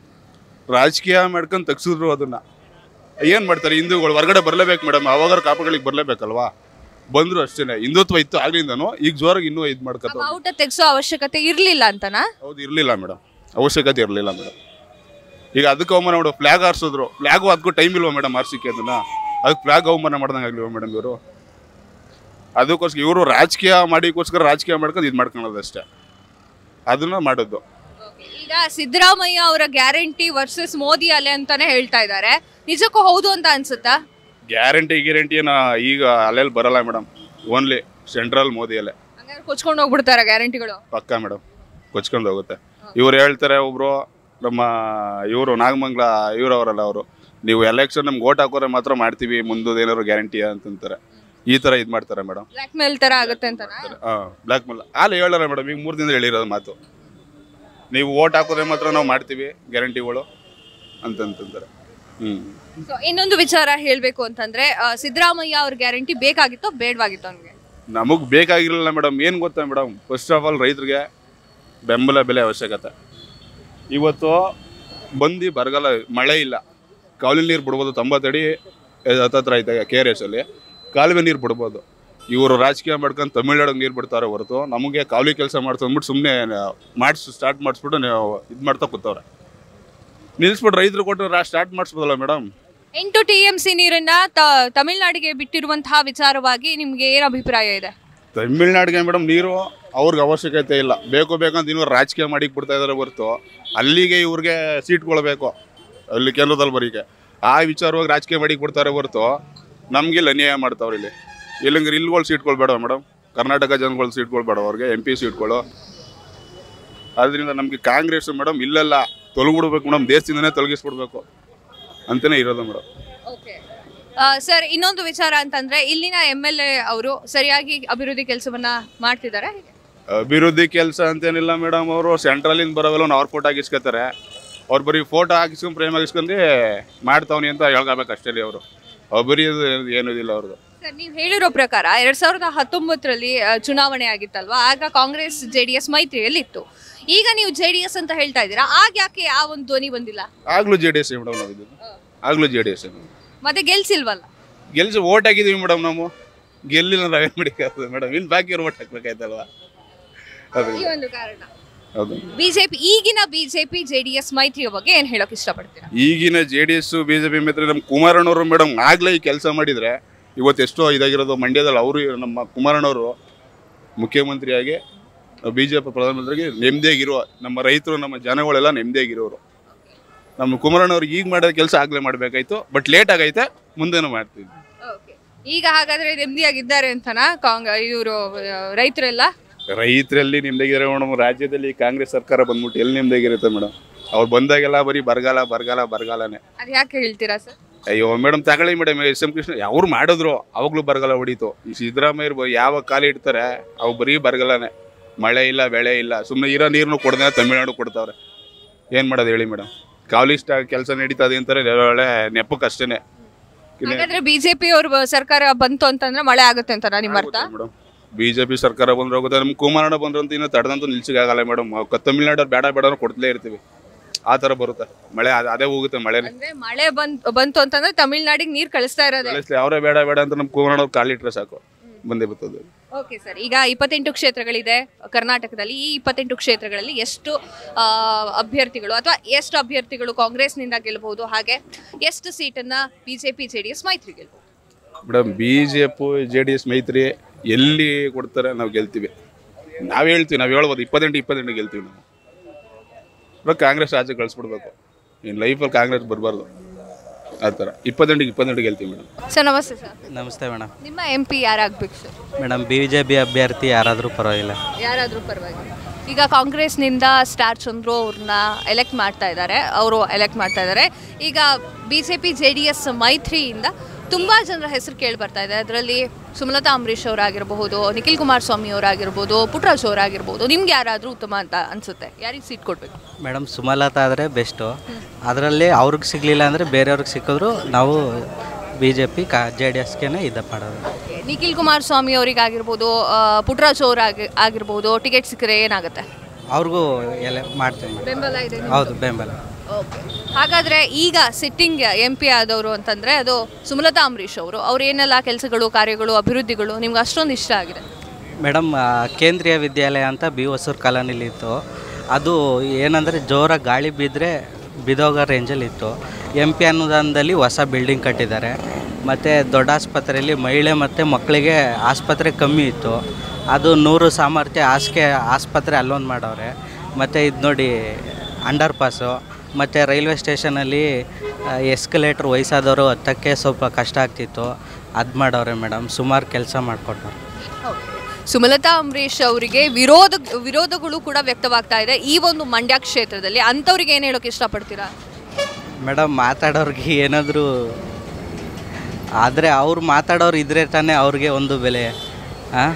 ರಾಜಕೀಯ ಮಾಡ್ಕೊಂಡು ತೆಗ್ಸಿದ್ರು ಅದನ್ನ ಏನು ಮಾಡ್ತಾರೆ ಹಿಂದೂಗಳು ಹೊರಗಡೆ ಬರಲೇಬೇಕು ಮೇಡಮ್ ಅವಾಗ ಕಾಪಗಳಿಗೆ ಬರಲೇಬೇಕಲ್ವಾ ಬಂದ್ರು ಅಷ್ಟೇ ಹಿಂದುತ್ವ ಇತ್ತು ಆಗ್ಲಿಂದನು ಈಗ ಜೋರಾಗಿ ಇನ್ನೂ ಇದು ಮಾಡ್ಕೊತ ಬಾವುಟ ತೆಗ್ಸೋ ಅವಶ್ಯಕತೆ ಇರ್ಲಿಲ್ಲ ಅಂತನಾ ಹೌದು ಇರಲಿಲ್ಲ ಮೇಡಮ್ ಅವಶ್ಯಕತೆ ಇರಲಿಲ್ಲ ಮೇಡಮ್ ಈಗ ಅದಕ್ಕೆ ಅವಮಾನ ಮಾಡೋ ಫ್ಲಾಗ್ ಹಾರಿಸಿದ್ರು ಫ್ಲಾಗು ಅದಕ್ಕೂ ಟೈಮ್ ಇಲ್ವಾ ಮೇಡಮ್ ಆರ್ಸಿಕೆ ಅದನ್ನ ಅದಕ್ಕೆ ಫ್ಲಾಗ್ ಅವಮಾನ ಮಾಡ್ದಂಗೆ ಆಗ್ಲಿಲ್ವಾ ಮೇಡಮ್ ಇವರು ಅದಕ್ಕೋಸ್ಕರ ಇವರು ರಾಜಕೀಯ ಮಾಡಿಕೋಸ್ಕರ ರಾಜಕೀಯ ಮಾಡ್ಕೊಂಡು ಇದು ಮಾಡ್ಕೊಳೋದು ಅಷ್ಟೇ ಅದನ್ನ ಮಾಡೋದು ಈಗ ಸಿದ್ದರಾಮಯ್ಯ ಅವರ ಗ್ಯಾರಂಟಿ ವರ್ಸಸ್ ಮೋದಿ ಅಲೆ ಅಂತಾನೆ ಹೇಳ್ತಾ ಇದ್ದಾರೆ ನಿಜಕ್ಕೂ ಹೌದು ಅಂತ ಅನ್ಸುತ್ತಾ ಗ್ಯಾರಂಟಿ ಗ್ಯಾರಂಟಿ ಏನೋ ಈಗ ಅಲ್ಲೆಲ್ಲಿ ಬರಲ್ಲ ಮೇಡಮ್ ಓನ್ಲಿ ಸೆಂಟ್ರಲ್ ಮೋದಿಯಲ್ಲೇ ಹಂಗಾರೆ ಕೊಚ್ಕೊಂಡು ಹೋಗ್ಬಿಡ್ತಾರ ಗ್ಯಾರಂಟಿಗಳು ಪಕ್ಕ ಮೇಡಮ್ ಕೊಚ್ಕೊಂಡು ಹೋಗುತ್ತೆ ಇವ್ರು ಹೇಳ್ತಾರೆ ಒಬ್ರು ನಮ್ಮ ಇವರು ನಾಗಮಂಗ್ಲ ಇವ್ರು ಅವರಲ್ಲ ಅವರು ನೀವು ಎಲೆಕ್ಷನ್ ನಮ್ಗೆ ಓಟ್ ಹಾಕೋರೆ ಮಾತ್ರ ಮಾಡ್ತೀವಿ ಮುಂದದ ಏನಾದ್ರು ಗ್ಯಾರಂಟಿ ಅಂತಂತಾರೆ ಈ ಥರ ಇದು ಮಾಡ್ತಾರೆ ಮೇಡಮ್ ಬ್ಲಾಕ್ ಮೇಲ್ ತರ ಆಗುತ್ತೆ ಅಂತನಾ ಹಾಂ ಬ್ಲ್ಯಾಕ್ ಮೇಲ್ ಅಲ್ಲಿ ಹೇಳಲ್ಲ ಮೇಡಮ್ ಈಗ ಮೂರು ದಿನದಲ್ಲಿ ಹೇಳಿರೋದು ಮಾತು ನೀವು ಓಟ್ ಹಾಕೋದ್ರೆ ಮಾತ್ರ ನಾವು ಮಾಡ್ತೀವಿ ಗ್ಯಾರಂಟಿಗಳು ಅಂತಂತಂತಾರೆ ಹ್ಞೂ ಸೊ ಇನ್ನೊಂದು ವಿಚಾರ ಹೇಳ್ಬೇಕು ಅಂತಂದ್ರೆ ಆ, ಸಿದ್ದರಾಮಯ್ಯ ಅವ್ರ ಗ್ಯಾರಂಟಿ ಬೇಕಾಗಿತ್ತೋ ಬೇಡವಾಗಿತ್ತು ಅವ್ನಿಗೆ ನಮಗೆ ಬೇಕಾಗಿರಲಿಲ್ಲ ಮೇಡಮ್ ಏನು ಗೊತ್ತಾ ಮೇಡಮ್ ಫಸ್ಟ್ ಆಫ್ ಆಲ್ ರೈತರಿಗೆ ಬೆಂಬಲ ಬೆಲೆ ಅವಶ್ಯಕತೆ ಇವತ್ತು ಬಂದು ಬರಗಾಲ ಮಳೆ ಇಲ್ಲ ಕಾಲುವೆ ನೀರು ಬಿಡ್ಬೋದು ತೊಂಬತ್ತಡಿ ಹತ್ತತ್ರ ಐತೆ ಕೆ ಆರ್ ಎಸ್ ಅಲ್ಲಿ ಕಾಲುವೆ ನೀರು ಬಿಡ್ಬೋದು ಇವರು ರಾಜಕೀಯ ಮಾಡ್ಕೊಂಡು ತಮಿಳ್ನಾಡಿಗೆ ನೀರು ಬಿಡ್ತಾರೆ ಹೊರತು ನಮಗೆ ಕಾಲುವೆ ಕೆಲಸ ಮಾಡ್ತು ಅಂದ್ಬಿಟ್ಟು ಸುಮ್ಮನೆ ಮಾಡಿಸ್ ಸ್ಟಾರ್ಟ್ ಮಾಡಿಸ್ಬಿಟ್ಟು ನೀವು ಇದು ಮಾಡ್ತಾ ಕೂತವ್ರೆ ನಿಲ್ಲಿಸ್ಬಿಟ್ಟು ರೈತರು ಕೊಟ್ಟು ಸ್ಟಾರ್ಟ್ ಮಾಡಿಸ್ಬೋದಲ್ಲ ಮೇಡಮ್ ಎಂಟು ಟಿ ಎಂ ಸಿ ನೀರನ್ನ ತ- ತಮಿಳ್ನಾಡಿಗೆ ಬಿಟ್ಟಿರುವಂತಹ ವಿಚಾರವಾಗಿ ನಿಮ್ಗೆ ಏನ್ ಅಭಿಪ್ರಾಯ ಇದೆ ತಮಿಳ್ನಾಡಿಗೆ ಮೇಡಮ್ ನೀರು ಅವ್ರಿಗೆ ಅವಶ್ಯಕತೆ ಇಲ್ಲ ಬೇಕು ಬೇಕಂತ ಇನ್ನು ರಾಜಕೀಯ ಮಾಡಿ ಬಿಡ್ತಾ ಇದಾರೆ ಹೊರತು ಅಲ್ಲಿಗೆ ಇವ್ರಿಗೆ ಸೀಟ್ಕೊಳ್ಬೇಕು ಅಲ್ಲಿ ಕೇಂದ್ರದಲ್ಲಿ ಬರೀಕೆ ಆ ವಿಚಾರವಾಗಿ ರಾಜಕೀಯ ಮಾಡಿ ಬಿಡ್ತಾರೆ ಹೊರತು ನಮ್ಗಿಲ್ಲ ಅನ್ಯಾಯ ಮಾಡ್ತಾವ್ರೆ ಇಲ್ಲಿ ಇಲ್ಲಂಗ್ರೆ ಇಲ್ಗಳು ಸೀಟ್ಗಳು ಬೇಡ ಮೇಡಮ್ ಕರ್ನಾಟಕ ಜನಗಳು ಸೀಟ್ಗಳು ಬೇಡ ಅವ್ರಿಗೆ ಎಂ ಪಿ ಸೀಟ್ಗಳು ಅದರಿಂದ ನಮಗೆ ಕಾಂಗ್ರೆಸ್ ಮೇಡಮ್ ಇಲ್ಲೆಲ್ಲ ತೊಲಗಿಬಿಡ್ಬೇಕು ಮೇಡಮ್ ದೇಶದಿಂದನೇ ತೊಲಗಿಸ್ಬಿಡ್ಬೇಕು ಅಂತಲೇ ಇರೋದು ಮೇಡಮ್ ಸರ್ ಇನ್ನೊಂದು ವಿಚಾರ ಅಂತಂದ್ರೆ ಇಲ್ಲಿನ ಎಮ್ ಎಲ್ ಎ ಅವರು ಸರಿಯಾಗಿ ಅಭಿವೃದ್ಧಿ ಕೆಲಸವನ್ನ ಮಾಡ್ತಿದ್ದಾರೆ ಅಭಿವೃದ್ಧಿ ಕೆಲಸ ಅಂತೇನಿಲ್ಲ ಮೇಡಮ್ ಅವರು ಸೆಂಟ್ರಲಿಂದ ಬರೋವೆಲ್ಲ ಅವ್ರ ಫೋಟೋ ಹಾಕಿಸ್ಕೊತಾರೆ ಅವ್ರು ಬರೀ ಫೋಟೋ ಹಾಕಿಸ್ಕೊಂಡು ಪ್ರೇಮ್ ಹಾಕಿಸ್ಕೊಂಡು ಮಾಡ್ತಾವ್ನಿ ಅಂತ ಹೇಳ್ಕೋಬೇಕು ಅಷ್ಟೇ ರೀ ಅವರು ಅಭಿವೃದ್ಧಿ ಏನೂ ಇಲ್ಲ ಅವ್ರದ್ದು ಸರ್ ನೀವು ಹೇಳಿರೋ ಪ್ರಕಾರ ಎರಡ್ ಸಾವಿರದ ಹತ್ತೊಂಬತ್ತರಲ್ಲಿ ಆ, ಚುನಾವಣೆ ಆಗಿತ್ತಲ್ವಾ ಆಗ ಕಾಂಗ್ರೆಸ್ ಜೆ ಡಿ ಎಸ್ ಮೈತ್ರಿಯಲ್ಲಿತ್ತು ಈಗ ನೀವು ಜೆ ಡಿ ಎಸ್ ಅಂತ ಹೇಳ್ತಾ ಇದ್ದೀರಾ ಆಗ ಯಾಕೆ ಆ ಒಂದು ಧ್ವನಿ ಬಂದಿಲ್ಲ ಆಗ್ಲೂ ಜೆ ಡಿ ಎಸ್ ಮೇಡಮ್ ನಾವು ಇದ್ದು ಆಗ್ಲೂ ಜೆ ಡಿ ಎಸ್ ಮತ್ತೆ ಗೆಲ್ಸಿಲ್ವಲ್ಲ ಗೆಲ್ಸಿ ಓಟ್ ಹಾಕಿದೀವಿ ಮೇಡಮ್ ನಾವು ಗೆಲ್ಲಿಲ್ಲ ನಾವೇನು ಮಾಡಿಕಾಗ್ತದೆ ಮೇಡಮ್ ಇನ್ನು ಬಾಕಿ ಓಟ್ ಹಾಕ್ಬೇಕಾಯ್ತಲ್ವಾ ಅದು ಈ ಒಂದು ಕಾರಣ ಹೌದು ಬಿಜೆಪಿ ಈಗಿನ ಬಿಜೆಪಿ ಜೆ ಡಿ ಎಸ್ ಮೈತ್ರಿಯ ಬಗ್ಗೆ ಏನ್ ಹೇಳಕ್ ಇಷ್ಟಪಡ್ತೀರಾ ಈಗಿನ J D S B J P ಮಿತ್ರ ನಮ್ಮ ಕುಮಾರಣ್ಣವರು ಮೇಡಮ್ ಆಗಲೇ ಈ ಕೆಲಸ ಮಾಡಿದರೆ ಇವತ್ತು ಎಷ್ಟೋ ಇದಾಗಿರೋದು ಮಂಡ್ಯದಲ್ಲಿ ಅವರು ನಮ್ಮ ಕುಮಾರಣ್ಣವರು ಮುಖ್ಯಮಂತ್ರಿಯಾಗಿ ಬಿ ಜೆ ಪಿ ಪ್ರಧಾನಮಂತ್ರಿಗೆ ನೆಮ್ಮದಿಯಾಗಿರುವ ನಮ್ಮ ರೈತರು ನಮ್ಮ ಜನಗಳೆಲ್ಲ ನೆಮ್ಮದಿಯಾಗಿರೋರು ನಮ್ಮ ಕುಮಾರಣ್ಣವ್ರು ಈಗ ಮಾಡಿದ ಕೆಲಸ ಆಗಲೇ ಮಾಡಬೇಕಾಯ್ತು ಬಟ್ ಲೇಟ್ ಆಗೈತೆ ಮುಂದೆನೂ ಮಾಡ್ತೀವಿ ಈಗ ಹಾಗಾದ್ರೆ ನೆಮ್ಮದಿಯಾಗಿದ್ದಾರೆ ಅಂತನಾ ಕಾಂಗ್ ಇವರು ರೈತರೆಲ್ಲ ರೈತರಲ್ಲಿ ನೆಮ್ಮದಿಯಾಗಿರೋ ಮೇಡಮ್ ರಾಜ್ಯದಲ್ಲಿ ಕಾಂಗ್ರೆಸ್ ಸರ್ಕಾರ ಬಂದ್ಬಿಟ್ಟು ಎಲ್ಲಿ ನೆಮ್ಮದಿಯಾಗಿರುತ್ತೆ ಮೇಡಮ್ ಅವ್ರು ಬಂದಾಗೆಲ್ಲ ಬರೀ ಬರಗಾಲ ಬರಗಾಲ ಬರಗಾಲನೇ ಅದ್ ಯಾಕೆ ಹೇಳ್ತೀರಾ ಸರ್ ಅಯ್ಯೋ ಮೇಡಮ್ ತಗೊಳ್ಳಿ ಮೇಡಮ್ ಎಸ್ ಎಂ ಕೃಷ್ಣ ಅವ್ರು ಮಾಡಿದ್ರು ಅವಾಗ್ಲೂ ಬರಗಾಲ ಹೊಡೀತು ಈ ಸಿದ್ದರಾಮಯ್ಯ ಇರ್ಬೋದು ಯಾವ ಕಾಲ ಇಡ್ತಾರೆ ಅವು ಬರೀ ಬರಗಾಲನೇ ಮಳೆ ಇಲ್ಲ ಬೆಳೆ ಇಲ್ಲ ಸುಮ್ಮನೆ ಇರೋ ನೀರನ್ನು ಕೊಡ್ದೆ ತಮಿಳ್ನಾಡು ಕೊಡ್ತಾವ್ರೆ ಏನು ಮಾಡೋದು ಹೇಳಿ ಮೇಡಮ್ ಕಾವಲಿಷ್ಟ ಕೆಲಸ ನಡೀತದೆ ಅಂತಾರೆ ಒಳ್ಳೆ ನೆಪಕ್ಕಷ್ಟೇ ಹಾಗಾದ್ರೆ ಬಿಜೆಪಿ ಅವ್ರ ಸರ್ಕಾರ ಬಂತು ಅಂತಂದ್ರೆ ಮಳೆ ಆಗುತ್ತೆ ಅಂತನಾ ನಿಮ್ಮ ಅರ್ಥ ಮೇಡಮ್ ಬಿ ಜೆ ಪಿ ಸರ್ಕಾರ ಬಂದ್ರೆ ಹೋಗುತ್ತೆ ನಮ್ಮ ಕುಮಾರಣ್ಣ ಬಂದ್ರಂತ ಇನ್ನೂ ತಡೆದಂತೂ ನಿಲ್ಸಿಗಾಗಲ್ಲ ಮೇಡಮ್ ತಮಿಳ್ನಾಡವ್ರು ಬೇಡ ಬೇಡ ಕೊಡ್ತಲೇ ಇರ್ತೀವಿ ಆ ಥರ ಬರುತ್ತೆ ಮಳೆ ಅದ್- ಅದೇ ಹೋಗುತ್ತೆ ಮಳೆನೇ ಅಂದ್ರೆ ಮಳೆ ಬಂತ್ ಬಂತು ಅಂತಂದ್ರೆ ತಮಿಳ್ನಾಡಿಗೆ ನೀರ್ ಕಳಿಸ್ತಾ ಇರೋದೇ ಕಳಿಸ್ಲಿ ಅವರೇ ಬೇಡ ಬೇಡ ಅಂತ ನಮ್ಮ ಕುಮಾರಣ್ಣ ಕಾಲಿಟ್ರೆ ಸಾಕು ಬಂದೇ ಬರ್ತದೆ ಓಕೆ ಸರ್ ಈಗ ಇಪ್ಪತ್ತೆಂಟು ಕ್ಷೇತ್ರಗಳಿದೆ ಕರ್ನಾಟಕದಲ್ಲಿ ಈ ಇಪ್ಪತ್ತೆಂಟು ಕ್ಷೇತ್ರಗಳಲ್ಲಿ ಎಷ್ಟು ಆ, ಅಭ್ಯರ್ಥಿಗಳು ಅಥವಾ ಎಷ್ಟು ಅಭ್ಯರ್ಥಿಗಳು ಕಾಂಗ್ರೆಸ್ನಿಂದ ಗೆಲ್ಲಬಹುದು ಹಾಗೆ ಎಷ್ಟು ಸೀಟನ್ನ ಬಿಜೆಪಿ ಜೆ ಡಿ ಎಸ್ ಮೈತ್ರಿ ಗೆಲ್ಬಹುದು madam B J P J D S ಮೈತ್ರಿ ಎಲ್ಲಿ ಕೊಡ್ತಾರೆ ನಾವು ಗೆಲ್ತೀವಿ ನಾವು ಹೇಳ್ತೀವಿ ನಾವು ಹೇಳ್ಬೋದು ಇಪ್ಪತ್ತೆಂಟು ಇಪ್ಪತ್ತೆಂಟು ಗೆಲ್ತೀವಿ ನಾವು ಇವಾಗ ಕಾಂಗ್ರೆಸ್ ಆಚೆ ಕಳಿಸ್ಬಿಡ್ಬೇಕು ಇನ್ನು ಲೈಫಲ್ಲಿ ಕಾಂಗ್ರೆಸ್ ಬರಬಾರ್ದು ಆ ಥರ ಇಪ್ಪತ್ತೆಂಟಿಗೆ ಇಪ್ಪತ್ತೆಂಟು ಗೆಲ್ತೀವಿ ಮೇಡಮ್ ಸರ್ ನಮಸ್ತೆ ಸರ್ ನಮಸ್ತೆ ಮೇಡಮ್ ನಿಮ್ಮ ಎಂ ಪಿ ಯಾರಾಗಬೇಕು sir madam B J P ಅಭ್ಯರ್ಥಿ ಯಾರಾದರೂ ಪರವಾಗಿಲ್ಲ ಯಾರಾದರೂ ಪರವಾಗಿಲ್ಲ ಈಗ ಕಾಂಗ್ರೆಸ್ನಿಂದ ಸ್ಟಾರ್ ಚಂದ್ರು ಅವ್ರನ್ನ ಎಲೆಕ್ಟ್ ಮಾಡ್ತಾ ಇದ್ದಾರೆ ಅವರು ಎಲೆಕ್ಟ್ ಮಾಡ್ತಾ ಇದ್ದಾರೆ ಈಗ B J P J D S ಮೈತ್ರಿಯಿಂದ ತುಂಬ ಜನರ ಹೆಸರು ಕೇಳಿ ಬರ್ತಾ ಇದೆ ಅದರಲ್ಲಿ ಸುಮಲತಾ ಅಂಬರೀಶ್ ಅವರಾಗಿರಬಹುದು ನಿಖಿಲ್ ಕುಮಾರಸ್ವಾಮಿ ಅವರಾಗಿರ್ಬೋದು ಪುಟ್ಟರಾಜ್ ಅವರಾಗಿರ್ಬೋದು ನಿಮ್ಗೆ ಯಾರಾದರೂ ಉತ್ತಮ ಅಂತ ಅನ್ಸುತ್ತೆ ಯಾರಿಗೆ ಸೀಟ್ ಕೊಡಬೇಕು ಮೇಡಮ್ ಸುಮಲತಾ ಆದರೆ ಬೆಸ್ಟು ಅದರಲ್ಲಿ ಅವ್ರಿಗೆ ಸಿಗಲಿಲ್ಲ ಅಂದರೆ ಬೇರೆಯವ್ರಿಗೆ ಸಿಕ್ಕಿದ್ರು ನಾವು ಬಿ ಜೆ ಪಿ ಕಾ ಜೆ ಡಿ ಎಸ್ಗೆ ಇದು ಮಾಡೋದು ನಿಖಿಲ್ ಕುಮಾರಸ್ವಾಮಿ ಅವರಿಗಾಗಿರ್ಬೋದು ಆ, ಪುಟ್ಟರಾಜ್ ಅವರಾಗಿ ಆಗಿರ್ಬೋದು ಟಿಕೆಟ್ ಸಿಕ್ಕರೆ ಏನಾಗುತ್ತೆ ಅವ್ರಿಗೂ ಎಲ್ಲ ಮಾಡ್ತೀನಿ ಬೆಂಬಲ ಇದೆ ಹೌದು ಬೆಂಬಲ ಓಕೆ ಹಾಗಾದ್ರೆ ಈಗ ಸಿಟ್ಟಿಂಗ್ ಎಂ ಪಿ ಆದವರು ಅಂತಂದ್ರೆ ಅದು ಸುಮಲತಾ ಅಂಬರೀಶ್ ಅವರು ಅವ್ರು ಏನೆಲ್ಲ ಕೆಲಸಗಳು ಕಾರ್ಯಗಳು ಅಭಿವೃದ್ಧಿಗಳು ನಿಮ್ಗೆ ಅಷ್ಟೊಂದು ಇಷ್ಟ ಆಗಿದೆ ಮೇಡಮ್ ಆ, ಕೇಂದ್ರೀಯ ವಿದ್ಯಾಲಯ ಅಂತ ಬಿ ಹೊಸೂರು ಕಾಲೋನಿಲಿತ್ತು ಅದು ಏನಂದರೆ ಜೋರಾಗಿ ಗಾಳಿ ಬಿದ್ದರೆ ಬಿದೋಗೋ ರೇಂಜಲ್ಲಿತ್ತು ಎಂ ಪಿ ಅನುದಾನದಲ್ಲಿ ಹೊಸ ಬಿಲ್ಡಿಂಗ್ ಕಟ್ಟಿದ್ದಾರೆ ಮತ್ತು ದೊಡ್ಡ ಆಸ್ಪತ್ರೆಯಲ್ಲಿ ಮಹಿಳೆ ಮತ್ತು ಮಕ್ಕಳಿಗೆ ಆಸ್ಪತ್ರೆ ಕಮ್ಮಿ ಇತ್ತು ಅದು ನೂರು ಸಾಮರ್ಥ್ಯ ಹಾಸಿಗೆ ಆಸ್ಪತ್ರೆ ಅಲ್ಲೊಂದು ಮಾಡವ್ರೆ ಮತ್ತು ಇದು ನೋಡಿ ಅಂಡರ್ ಪಾಸು ಮತ್ತು ರೈಲ್ವೆ ಸ್ಟೇಷನಲ್ಲಿ ಎಸ್ಕಲೇಟ್ರ್ ವಯಸ್ಸಾದವರು ಹತ್ತಕ್ಕೆ ಸ್ವಲ್ಪ ಕಷ್ಟ ಆಗ್ತಿತ್ತು ಅದು ಮಾಡವ್ರೆ ಮೇಡಮ್ ಸುಮಾರು ಕೆಲಸ ಮಾಡಿಕೊಟ್ಟವ್ರೆ ಸುಮಲತಾ ಅಂಬರೀಶ್ ಅವರಿಗೆ ವಿರೋಧ ವಿರೋಧಗಳು ಕೂಡ ವ್ಯಕ್ತವಾಗ್ತಾ ಇದೆ ಈ ಒಂದು ಮಂಡ್ಯ ಕ್ಷೇತ್ರದಲ್ಲಿ ಅಂಥವ್ರಿಗೆ ಏನು ಹೇಳೋಕೆ ಇಷ್ಟಪಡ್ತೀರಾ ಮೇಡಮ್ ಮಾತಾಡೋರಿಗೆ ಏನಾದರೂ ಆದರೆ ಅವ್ರು ಮಾತಾಡೋರು ಇದ್ರೆ ತಾನೇ ಅವ್ರಿಗೆ ಒಂದು ಬೆಲೆ ಹಾಂ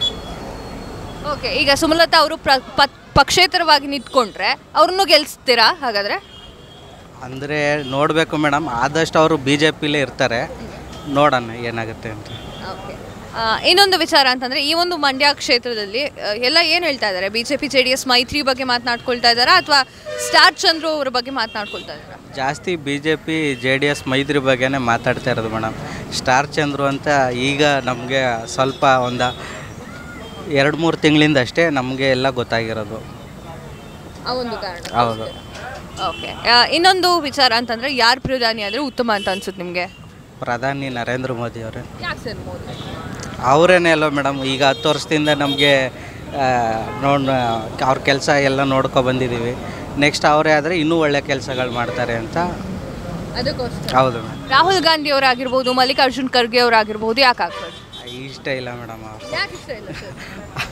ಓಕೆ ಈಗ ಸುಮಲತಾ ಅವರು ಪ್ರ ಪ- ಪಕ್ಷೇತರವಾಗಿ ನಿಂತ್ಕೊಂಡ್ರೆ ಅವ್ರನ್ನೂ ಗೆಲ್ಸ್ತೀರಾ ಹಾಗಾದ್ರೆ ಅಂದರೆ ನೋಡಬೇಕು ಮೇಡಮ್ ಆದಷ್ಟು ಅವರು ಬಿ ಜೆ ಪಿಲೇ ಇರ್ತಾರೆ ನೋಡೋಣ ಏನಾಗುತ್ತೆ ಅಂತ ಆ, ಇನ್ನೊಂದು ವಿಚಾರ ಅಂತಂದ್ರೆ ಈ ಒಂದು ಮಂಡ್ಯ ಕ್ಷೇತ್ರದಲ್ಲಿ ಆ, ಎಲ್ಲ ಏನು ಹೇಳ್ತಾ ಇದ್ದಾರೆ ಬಿಜೆಪಿ ಜೆ ಡಿ ಎಸ್ ಮೈತ್ರಿ ಬಗ್ಗೆ ಮಾತನಾಡ್ಕೊಳ್ತಾ ಇದ್ದಾರಾ ಅಥವಾ ಸ್ಟಾರ್ ಚಂದ್ರು ಅವರ ಬಗ್ಗೆ ಮಾತನಾಡ್ಕೊಳ್ತಾ ಇದ್ದಾರಾ ಜಾಸ್ತಿ B J P J D S ಮೈತ್ರಿ ಬಗ್ಗೆನೇ ಮಾತಾಡ್ತಾ ಇರೋದು ಮೇಡಮ್ ಸ್ಟಾರ್ ಚಂದ್ರು ಅಂತ ಈಗ ನಮಗೆ ಸ್ವಲ್ಪ ಒಂದು ಎರಡು ಮೂರು ತಿಂಗಳಿಂದ ಅಷ್ಟೇ ನಮಗೆ ಎಲ್ಲ ಗೊತ್ತಾಗಿರೋದು ಆ ಒಂದು ಕಾರಣ ಹೌದು ಓಕೆ ಇನ್ನೊಂದು ವಿಚಾರ ಅಂತಂದ್ರೆ ಯಾರು ಪ್ರಧಾನಿ ಆದ್ರೆ ಉತ್ತಮ ಅಂತ ಅನ್ಸುತ್ತೆ ನಿಮಗೆ ಪ್ರಧಾನಿ ನರೇಂದ್ರ ಮೋದಿ ಅವರೇ ಯಾಕೆ ಸರ್ ಮೋದಿ ಅವರೇನೇ ಅಲ್ವ ಮೇಡಮ್ ಈಗ ಹತ್ತು ವರ್ಷದಿಂದ ನಮಗೆ ನೋಡ್ ಅವ್ರ ಕೆಲಸ ಎಲ್ಲ ನೋಡ್ಕೊ ಬಂದಿದ್ದೀವಿ ನೆಕ್ಸ್ಟ್ ಅವರೇ ಆದರೆ ಇನ್ನೂ ಒಳ್ಳೆ ಕೆಲಸಗಳು ಮಾಡ್ತಾರೆ ಅಂತ ಅದಕ್ಕೋಸ್ಕರ ಹೌದು ಮೇಡಮ್ ರಾಹುಲ್ ಗಾಂಧಿ ಅವರಾಗಿರ್ಬೋದು ಮಲ್ಲಿಕಾರ್ಜುನ್ ಖರ್ಗೆ ಅವರಾಗಿರ್ಬೋದು ಯಾಕೆ ಆಗ್ಬಾರ್ದು ಇಷ್ಟ ಇಲ್ಲ ಮೇಡಮ್ ಅವ್ರು ಯಾಕೆ ಇಷ್ಟ ಇಲ್ಲ ಸರ್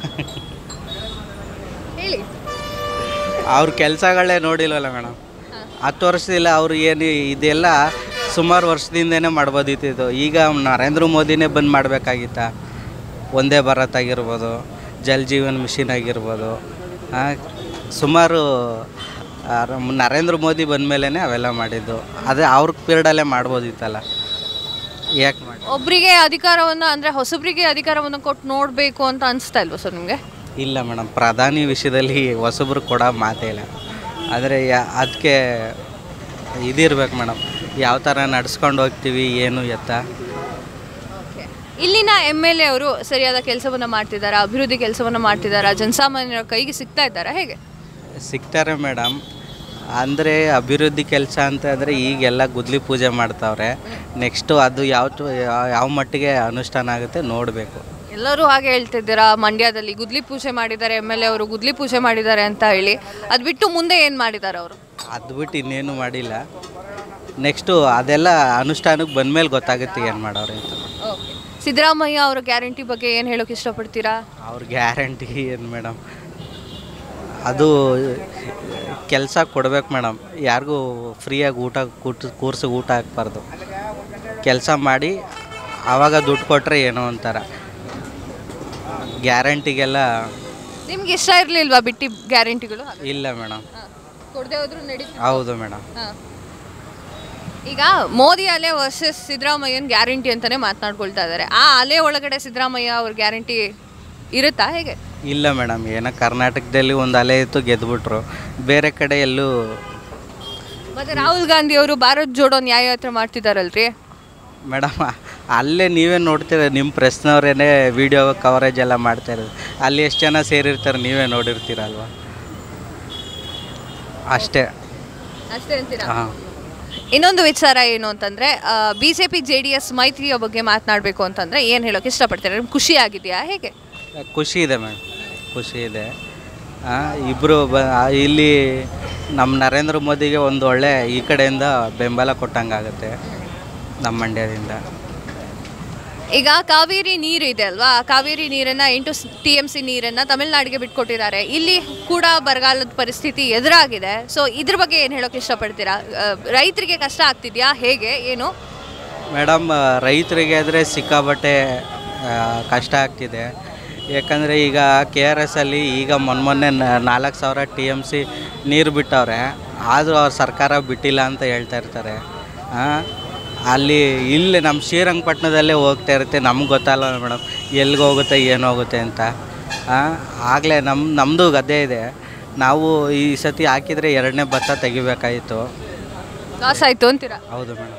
ಹೇಳಿ ಅವ್ರ ಕೆಲಸಗಳೇ ನೋಡಿಲ್ವಲ್ಲ ಮೇಡಮ್ ಹತ್ತು ವರ್ಷದಿಲ್ಲ ಅವರು ಏನು ಇದೆಲ್ಲ ಸುಮಾರು ವರ್ಷದಿಂದನೇ ಮಾಡ್ಬೋದಿತ್ತು ಈಗ ನರೇಂದ್ರ ಮೋದಿನೇ ಬಂದ್ ಮಾಡಬೇಕಾಗಿತ್ತ ಒಂದೇ ಭಾರತ್ ಆಗಿರ್ಬೋದು ಜಲ್ ಜೀವನ್ ಮಿಷನ್ ಆಗಿರ್ಬೋದು ಆ, ಸುಮಾರು ಆ, ರ- ನರೇಂದ್ರ ಮೋದಿ ಬಂದಮೇಲೆ ಅವೆಲ್ಲ ಮಾಡಿದ್ದು ಅದೇ ಅವ್ರ ಪೀರಿಯಡಲ್ಲೇ ಮಾಡ್ಬೋದಿತ್ತಲ್ಲ ಯಾಕೆ ಮಾಡಿ ಒಬ್ಬರಿಗೆ ಅಧಿಕಾರವನ್ನ ಅಂದ್ರೆ ಹೊಸಬ್ರಿಗೆ ಅಧಿಕಾರವನ್ನ ಕೊಟ್ಟು ನೋಡಬೇಕು ಅಂತ ಅನಿಸ್ತಾ ಇಲ್ವಾ ಸರ್ ನಿಮಗೆ ಇಲ್ಲ ಮೇಡಮ್ ಪ್ರಧಾನಿ ವಿಷಯದಲ್ಲಿ ಹೊಸಬ್ರು ಕೊಡೋ ಮಾತೇ ಇಲ್ಲ ಆದರೆ ಯಾ ಅದಕ್ಕೆ ಇದಿರ್ಬೇಕು ಮೇಡಮ್ ಯಾವ ಥರ ನಡ್ಸ್ಕೊಂಡು ಹೋಗ್ತೀವಿ ಏನು ಎತ್ತ ಇಲ್ಲಿನ ಎಮ್ ಎಲ್ ಎ ಅವರು ಸರಿಯಾದ ಕೆಲಸವನ್ನ ಮಾಡ್ತಿದ್ದಾರಾ ಅಭಿವೃದ್ಧಿ ಕೆಲಸವನ್ನ ಮಾಡ್ತಿದ್ದಾರಾ ಜನಸಾಮಾನ್ಯರ ಕೈಗೆ ಸಿಗ್ತಾ ಇದ್ದಾರಾ ಹೇಗೆ ಸಿಗ್ತಾರೆ ಮೇಡಮ್ ಅಂದರೆ ಅಭಿವೃದ್ಧಿ ಕೆಲಸ ಅಂತ ಅಂದರೆ ಈಗೆಲ್ಲ ಗುದ್ಲಿ ಪೂಜೆ ಮಾಡ್ತಾವ್ರೆ ನೆಕ್ಸ್ಟು ಅದು ಯಾವ ಯಾವ ಮಟ್ಟಿಗೆ ಅನುಷ್ಠಾನ ಆಗುತ್ತೆ ನೋಡಬೇಕು ಎಲ್ಲರೂ ಹಾಗೆ ಹೇಳ್ತಿದ್ದೀರಾ ಮಂಡ್ಯದಲ್ಲಿ ಗುದ್ಲಿ ಪೂಜೆ ಮಾಡಿದ್ದಾರೆ ಎಮ್ ಎಲ್ ಎ ಅವರು ಗುದ್ಲಿ ಪೂಜೆ ಮಾಡಿದ್ದಾರೆ ಅಂತ ಹೇಳಿ ಅದು ಬಿಟ್ಟು ಮುಂದೆ ಏನು ಮಾಡಿದ್ದಾರೆ ಅವರು ಅದು ಬಿಟ್ಟು ಇನ್ನೇನು ಮಾಡಿಲ್ಲ ನೆಕ್ಸ್ಟು ಅದೆಲ್ಲ ಅನುಷ್ಠಾನಕ್ಕೆ ಬಂದಮೇಲೆ ಗೊತ್ತಾಗುತ್ತೆ ಏನು ಮಾಡೋರು ಅಂತ ಸಿದ್ದರಾಮಯ್ಯ ಅವರ ಗ್ಯಾರಂಟಿ ಬಗ್ಗೆ ಏನು ಹೇಳೋಕೆ ಇಷ್ಟಪಡ್ತೀರಾ ಅವ್ರ ಗ್ಯಾರಂಟಿ ಏನು ಮೇಡಮ್ ಅದು ಕೆಲಸ ಕೊಡ್ಬೇಕು ಮೇಡಮ್ ಯಾರಿಗೂ ಫ್ರೀಯಾಗಿ ಊಟ ಕೂಟ ಕೂರ್ಸಿ ಊಟ ಹಾಕ್ಬಾರ್ದು ಕೆಲಸ ಮಾಡಿ ಆವಾಗ ದುಡ್ಡು ಕೊಟ್ಟರೆ ಏನೋ ಒಂಥರ ಗ್ಯಾರಂಟಿಗೆಲ್ಲ ನಿಮ್ಗೆ ಇಷ್ಟ ಇರಲಿಲ್ವಾ ಬಿಟ್ಟಿ ಗ್ಯಾರಂಟಿಗಳು ಇಲ್ಲ ಮೇಡಮ್ ಕೊಡದೆ ಹೋದ್ರು ನಡೀತು ಹೌದು ಮೇಡಮ್ ಈಗ ಮೋದಿ ಅಲೆ ವರ್ಸಸ್ ಸಿದ್ದರಾಮಯ್ಯನ ಗ್ಯಾರಂಟಿ ಅಂತಾನೆ ಮಾತನಾಡ್ಕೊಳ್ತಾ ಇದ್ದಾರೆ ಆ ಅಲೆ ಒಳಗಡೆ ಸಿದ್ದರಾಮಯ್ಯ ಅವ್ರ ಗ್ಯಾರಂಟಿ ಇರುತ್ತಾ ಹೇಗೆ ಇಲ್ಲ ಮೇಡಮ್ ಏನೋ ಕರ್ನಾಟಕದಲ್ಲಿ ಒಂದು ಅಲೆ ಇತ್ತು ಗೆದ್ಬಿಟ್ರು ಬೇರೆ ಕಡೆ ಎಲ್ಲೂ ಮತ್ತೆ ರಾಹುಲ್ ಗಾಂಧಿ ಅವರು ಭಾರತ್ ಜೋಡೋ ನ್ಯಾಯಯಾತ್ರೆ ಮಾಡ್ತಿದಾರಲ್ರಿ ಮೇಡಮ್ ಅಲ್ಲೇ ನೀವೇ ನೋಡ್ತೀರ ನಿಮ್ಮ ಪ್ರೆಸ್ನವರೇನೆ ವಿಡಿಯೋ ಕವರೇಜ್ ಎಲ್ಲ ಮಾಡ್ತಾ ಇರೋದು ಅಲ್ಲಿ ಎಷ್ಟು ಜನ ಸೇರಿರ್ತಾರೆ ನೀವೇ ನೋಡಿರ್ತೀರಲ್ವ ಅಷ್ಟೇ ಅಷ್ಟೇ ಅಂತೀರಾ ಹಾಂ ಇನ್ನೊಂದು ವಿಚಾರ ಏನು ಅಂತಂದ್ರೆ B J P J D S ಮೈತ್ರಿಯ ಬಗ್ಗೆ ಮಾತನಾಡಬೇಕು ಅಂತಂದ್ರೆ ಏನು ಹೇಳೋಕೆ ಇಷ್ಟಪಡ್ತೀರಾ ನಿಮ್ಗೆ ಖುಷಿ ಆಗಿದೆಯಾ ಹೇಗೆ ಖುಷಿ ಇದೆ ಮೇಡಮ್ ಖುಷಿ ಇದೆ ಇಬ್ಬರು ಬ ಇಲ್ಲಿ ನಮ್ಮ ನರೇಂದ್ರ ಮೋದಿಗೆ ಒಂದು ಒಳ್ಳೆ ಈ ಕಡೆಯಿಂದ ಬೆಂಬಲ ಕೊಟ್ಟಂಗಾಗುತ್ತೆ ನಮ್ಮ ಮಂಡ್ಯದಿಂದ ಈಗ ಕಾವೇರಿ ನೀರು ಇದೆ ಅಲ್ವಾ ಆ ಕಾವೇರಿ ನೀರನ್ನ ಎಂಟು ಟಿ ಎಂ ಸಿ ನೀರನ್ನ ತಮಿಳ್ನಾಡಿಗೆ ಬಿಟ್ಕೊಟ್ಟಿದ್ದಾರೆ ಇಲ್ಲಿ ಕೂಡ ಬರಗಾಲದ ಪರಿಸ್ಥಿತಿ ಎದುರಾಗಿದೆ ಸೊ ಇದ್ರ ಬಗ್ಗೆ ಏನು ಹೇಳೋಕೆ ಇಷ್ಟಪಡ್ತೀರಾ ಆ, ರೈತರಿಗೆ ಕಷ್ಟ ಆಗ್ತಿದ್ಯಾ ಹೇಗೆ ಏನು ಮೇಡಮ್ ರೈತರಿಗೆ ಆದರೆ ಸಿಕ್ಕಾಬಟ್ಟೆ ಆ, ಕಷ್ಟ ಆಗ್ತಿದೆ ಯಾಕಂದರೆ ಈಗ ಕೆ ಆರ್ ಎಸ್ ಅಲ್ಲಿ ಈಗ ಮೊನ್ನೆ ಮೊನ್ನೆ ನಾಲ್ಕು ಸಾವಿರ ಟಿ ಎಮ್ ಸಿ ನೀರು ಬಿಟ್ಟವ್ರೆ ಆದರೂ ಅವ್ರ ಸರ್ಕಾರ ಬಿಟ್ಟಿಲ್ಲ ಅಂತ ಹೇಳ್ತಾ ಇರ್ತಾರೆ ಆ, ಅಲ್ಲಿ ಇಲ್ಲಿ ನಮ್ಮ ಶ್ರೀರಂಗಪಟ್ಟಣದಲ್ಲೇ ಹೋಗ್ತಾ ಇರುತ್ತೆ ನಮ್ಗೆ ಗೊತ್ತಲ್ಲ ಮೇಡಮ್ ಎಲ್ಲಿಗೆ ಹೋಗುತ್ತೆ ಏನು ಹೋಗುತ್ತೆ ಅಂತ ಆಗಲೇ ನಮ್ಮ ನಮ್ಮದು ಗದ್ದೆ ಇದೆ ನಾವು ಈ ಸತಿ ಹಾಕಿದರೆ ಎರಡನೇ ಭತ್ತ ತೆಗಿಬೇಕಾಯಿತು ಲಾಸ್ ಆಯ್ತು ಅಂತೀರಾ ಹೌದು ಮೇಡಮ್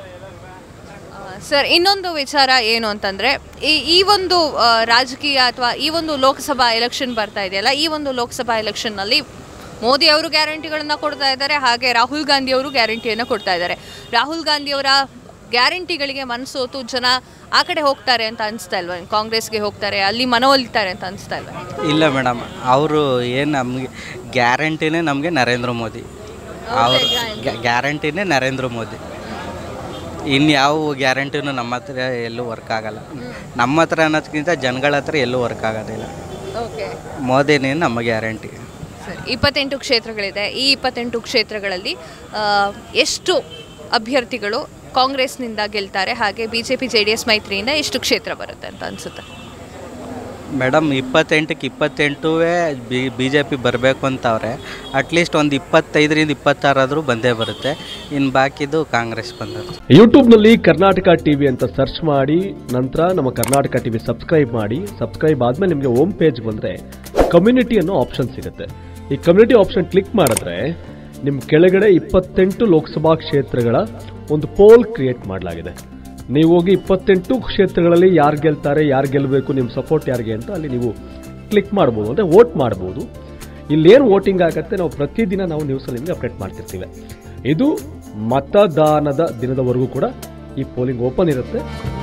ಸರ್ ಇನ್ನೊಂದು ವಿಚಾರ ಏನು ಅಂತಂದ್ರೆ ಈ ಈ ಒಂದು ಆ, ರಾಜಕೀಯ ಅಥವಾ ಈ ಒಂದು ಲೋಕಸಭಾ ಎಲೆಕ್ಷನ್ ಬರ್ತಾ ಇದೆಯಲ್ಲ ಈ ಒಂದು ಲೋಕಸಭಾ ಎಲೆಕ್ಷನ್ನಲ್ಲಿ ಮೋದಿ ಅವರು ಗ್ಯಾರಂಟಿಗಳನ್ನ ಕೊಡ್ತಾ ಇದ್ದಾರೆ ಹಾಗೆ ರಾಹುಲ್ ಗಾಂಧಿ ಅವರು ಗ್ಯಾರಂಟಿಯನ್ನು ಕೊಡ್ತಾ ಇದ್ದಾರೆ ರಾಹುಲ್ ಗಾಂಧಿ ಅವರ ಗ್ಯಾರಂಟಿಗಳಿಗೆ ಮನಸೋತು ಜನ ಆ ಕಡೆ ಹೋಗ್ತಾರೆ ಅಂತ ಅನಿಸ್ತಾ ಇಲ್ವಾ ಕಾಂಗ್ರೆಸ್ಗೆ ಹೋಗ್ತಾರೆ ಅಲ್ಲಿ ಮನವೊಲಿತಾರೆ ಅಂತ ಅನಿಸ್ತಾ ಇಲ್ವಾ ಇಲ್ಲ ಮೇಡಮ್ ಅವರು ಏನು ನಮಗೆ ಗ್ಯಾರಂಟಿನೇ ನಮಗೆ ನರೇಂದ್ರ ಮೋದಿ ಅವ್ರ ಗ್ಯಾರಂಟಿನೇ ನರೇಂದ್ರ ಮೋದಿ ಇನ್ಯಾವ ಗ್ಯಾರಂಟಿನೂ ನಮ್ಮ ಹತ್ರ ಎಲ್ಲೂ ವರ್ಕ್ ಆಗಲ್ಲ ನಮ್ಮ ಹತ್ರ ಅನ್ನೋದಕ್ಕಿಂತ ಜನಗಳ ಹತ್ರ ಎಲ್ಲೂ ವರ್ಕ್ ಆಗೋದಿಲ್ಲ ಓಕೆ ಮೋದಿನೇ ನಮ್ಮ ಗ್ಯಾರಂಟಿ ಸರಿ ಇಪ್ಪತ್ತೆಂಟು ಕ್ಷೇತ್ರಗಳಿದೆ ಈ ಇಪ್ಪತ್ತೆಂಟು ಕ್ಷೇತ್ರಗಳಲ್ಲಿ ಆ, ಎಷ್ಟು ಅಭ್ಯರ್ಥಿಗಳು ಕಾಂಗ್ರೆಸ್ನಿಂದ ಗೆಲ್ತಾರೆ ಹಾಗೆ B J P J D S ಮೈತ್ರಿಯಿಂದ ಎಷ್ಟು ಕ್ಷೇತ್ರ ಬರುತ್ತೆ ಅಂತ ಅನ್ಸುತ್ತೆ ಮೇಡಮ್ ಇಪ್ಪತ್ತೆಂಟಕ್ಕೆ ಇಪ್ಪತ್ತೆಂಟುವೇ ಬಿ ಬಿ ಜೆ ಪಿ ಬರಬೇಕು ಅಂತವ್ರೆ ಅಟ್ಲೀಸ್ಟ್ ಒಂದು ಇಪ್ಪತ್ತೈದರಿಂದ ಇಪ್ಪತ್ತಾರಾದರೂ ಬಂದೇ ಬರುತ್ತೆ ಇನ್ನು ಬಾಕಿದು ಕಾಂಗ್ರೆಸ್ ಬಂದಿರುತ್ತೆ ಯೂಟ್ಯೂಬ್ನಲ್ಲಿ ಕರ್ನಾಟಕ ಟಿವಿ ಅಂತ ಸರ್ಚ್ ಮಾಡಿ ನಂತರ ನಮ್ಮ ಕರ್ನಾಟಕ ಟಿವಿ ಸಬ್ಸ್ಕ್ರೈಬ್ ಮಾಡಿ ಸಬ್ಸ್ಕ್ರೈಬ್ ಆದಮೇಲೆ ನಿಮಗೆ ಹೋಮ್ ಪೇಜ್ ಬಂದರೆ ಕಮ್ಯುನಿಟಿ ಅನ್ನೋ ಆಪ್ಷನ್ ಸಿಗುತ್ತೆ ಈ ಕಮ್ಯುನಿಟಿ ಆಪ್ಷನ್ ಕ್ಲಿಕ್ ಮಾಡಿದ್ರೆ ನಿಮ್ಮ ಕೆಳಗಡೆ ಇಪ್ಪತ್ತೆಂಟು ಲೋಕಸಭಾ ಕ್ಷೇತ್ರಗಳ ಒಂದು ಪೋಲ್ ಕ್ರಿಯೇಟ್ ಮಾಡಲಾಗಿದೆ ನೀವು ಹೋಗಿ ಇಪ್ಪತ್ತೆಂಟು ಕ್ಷೇತ್ರಗಳಲ್ಲಿ ಯಾರು ಗೆಲ್ತಾರೆ ಯಾರು ಗೆಲ್ಲಬೇಕು ನಿಮ್ಮ ಸಪೋರ್ಟ್ ಯಾರಿಗೆ ಅಂತ ಅಲ್ಲಿ ನೀವು ಕ್ಲಿಕ್ ಮಾಡ್ಬೋದು ಅಂದರೆ ವೋಟ್ ಮಾಡ್ಬೋದು ಇಲ್ಲೇನು ವೋಟಿಂಗ್ ಆಗುತ್ತೆ ನಾವು ಪ್ರತಿದಿನ ನಾವು ನ್ಯೂಸಲ್ಲಿ ನಿಮಗೆ ಅಪ್ಡೇಟ್ ಮಾಡ್ತಿರ್ತೀವಿ ಇದು ಮತದಾನದ ದಿನದವರೆಗೂ ಕೂಡ ಈ ಪೋಲಿಂಗ್ ಓಪನ್ ಇರುತ್ತೆ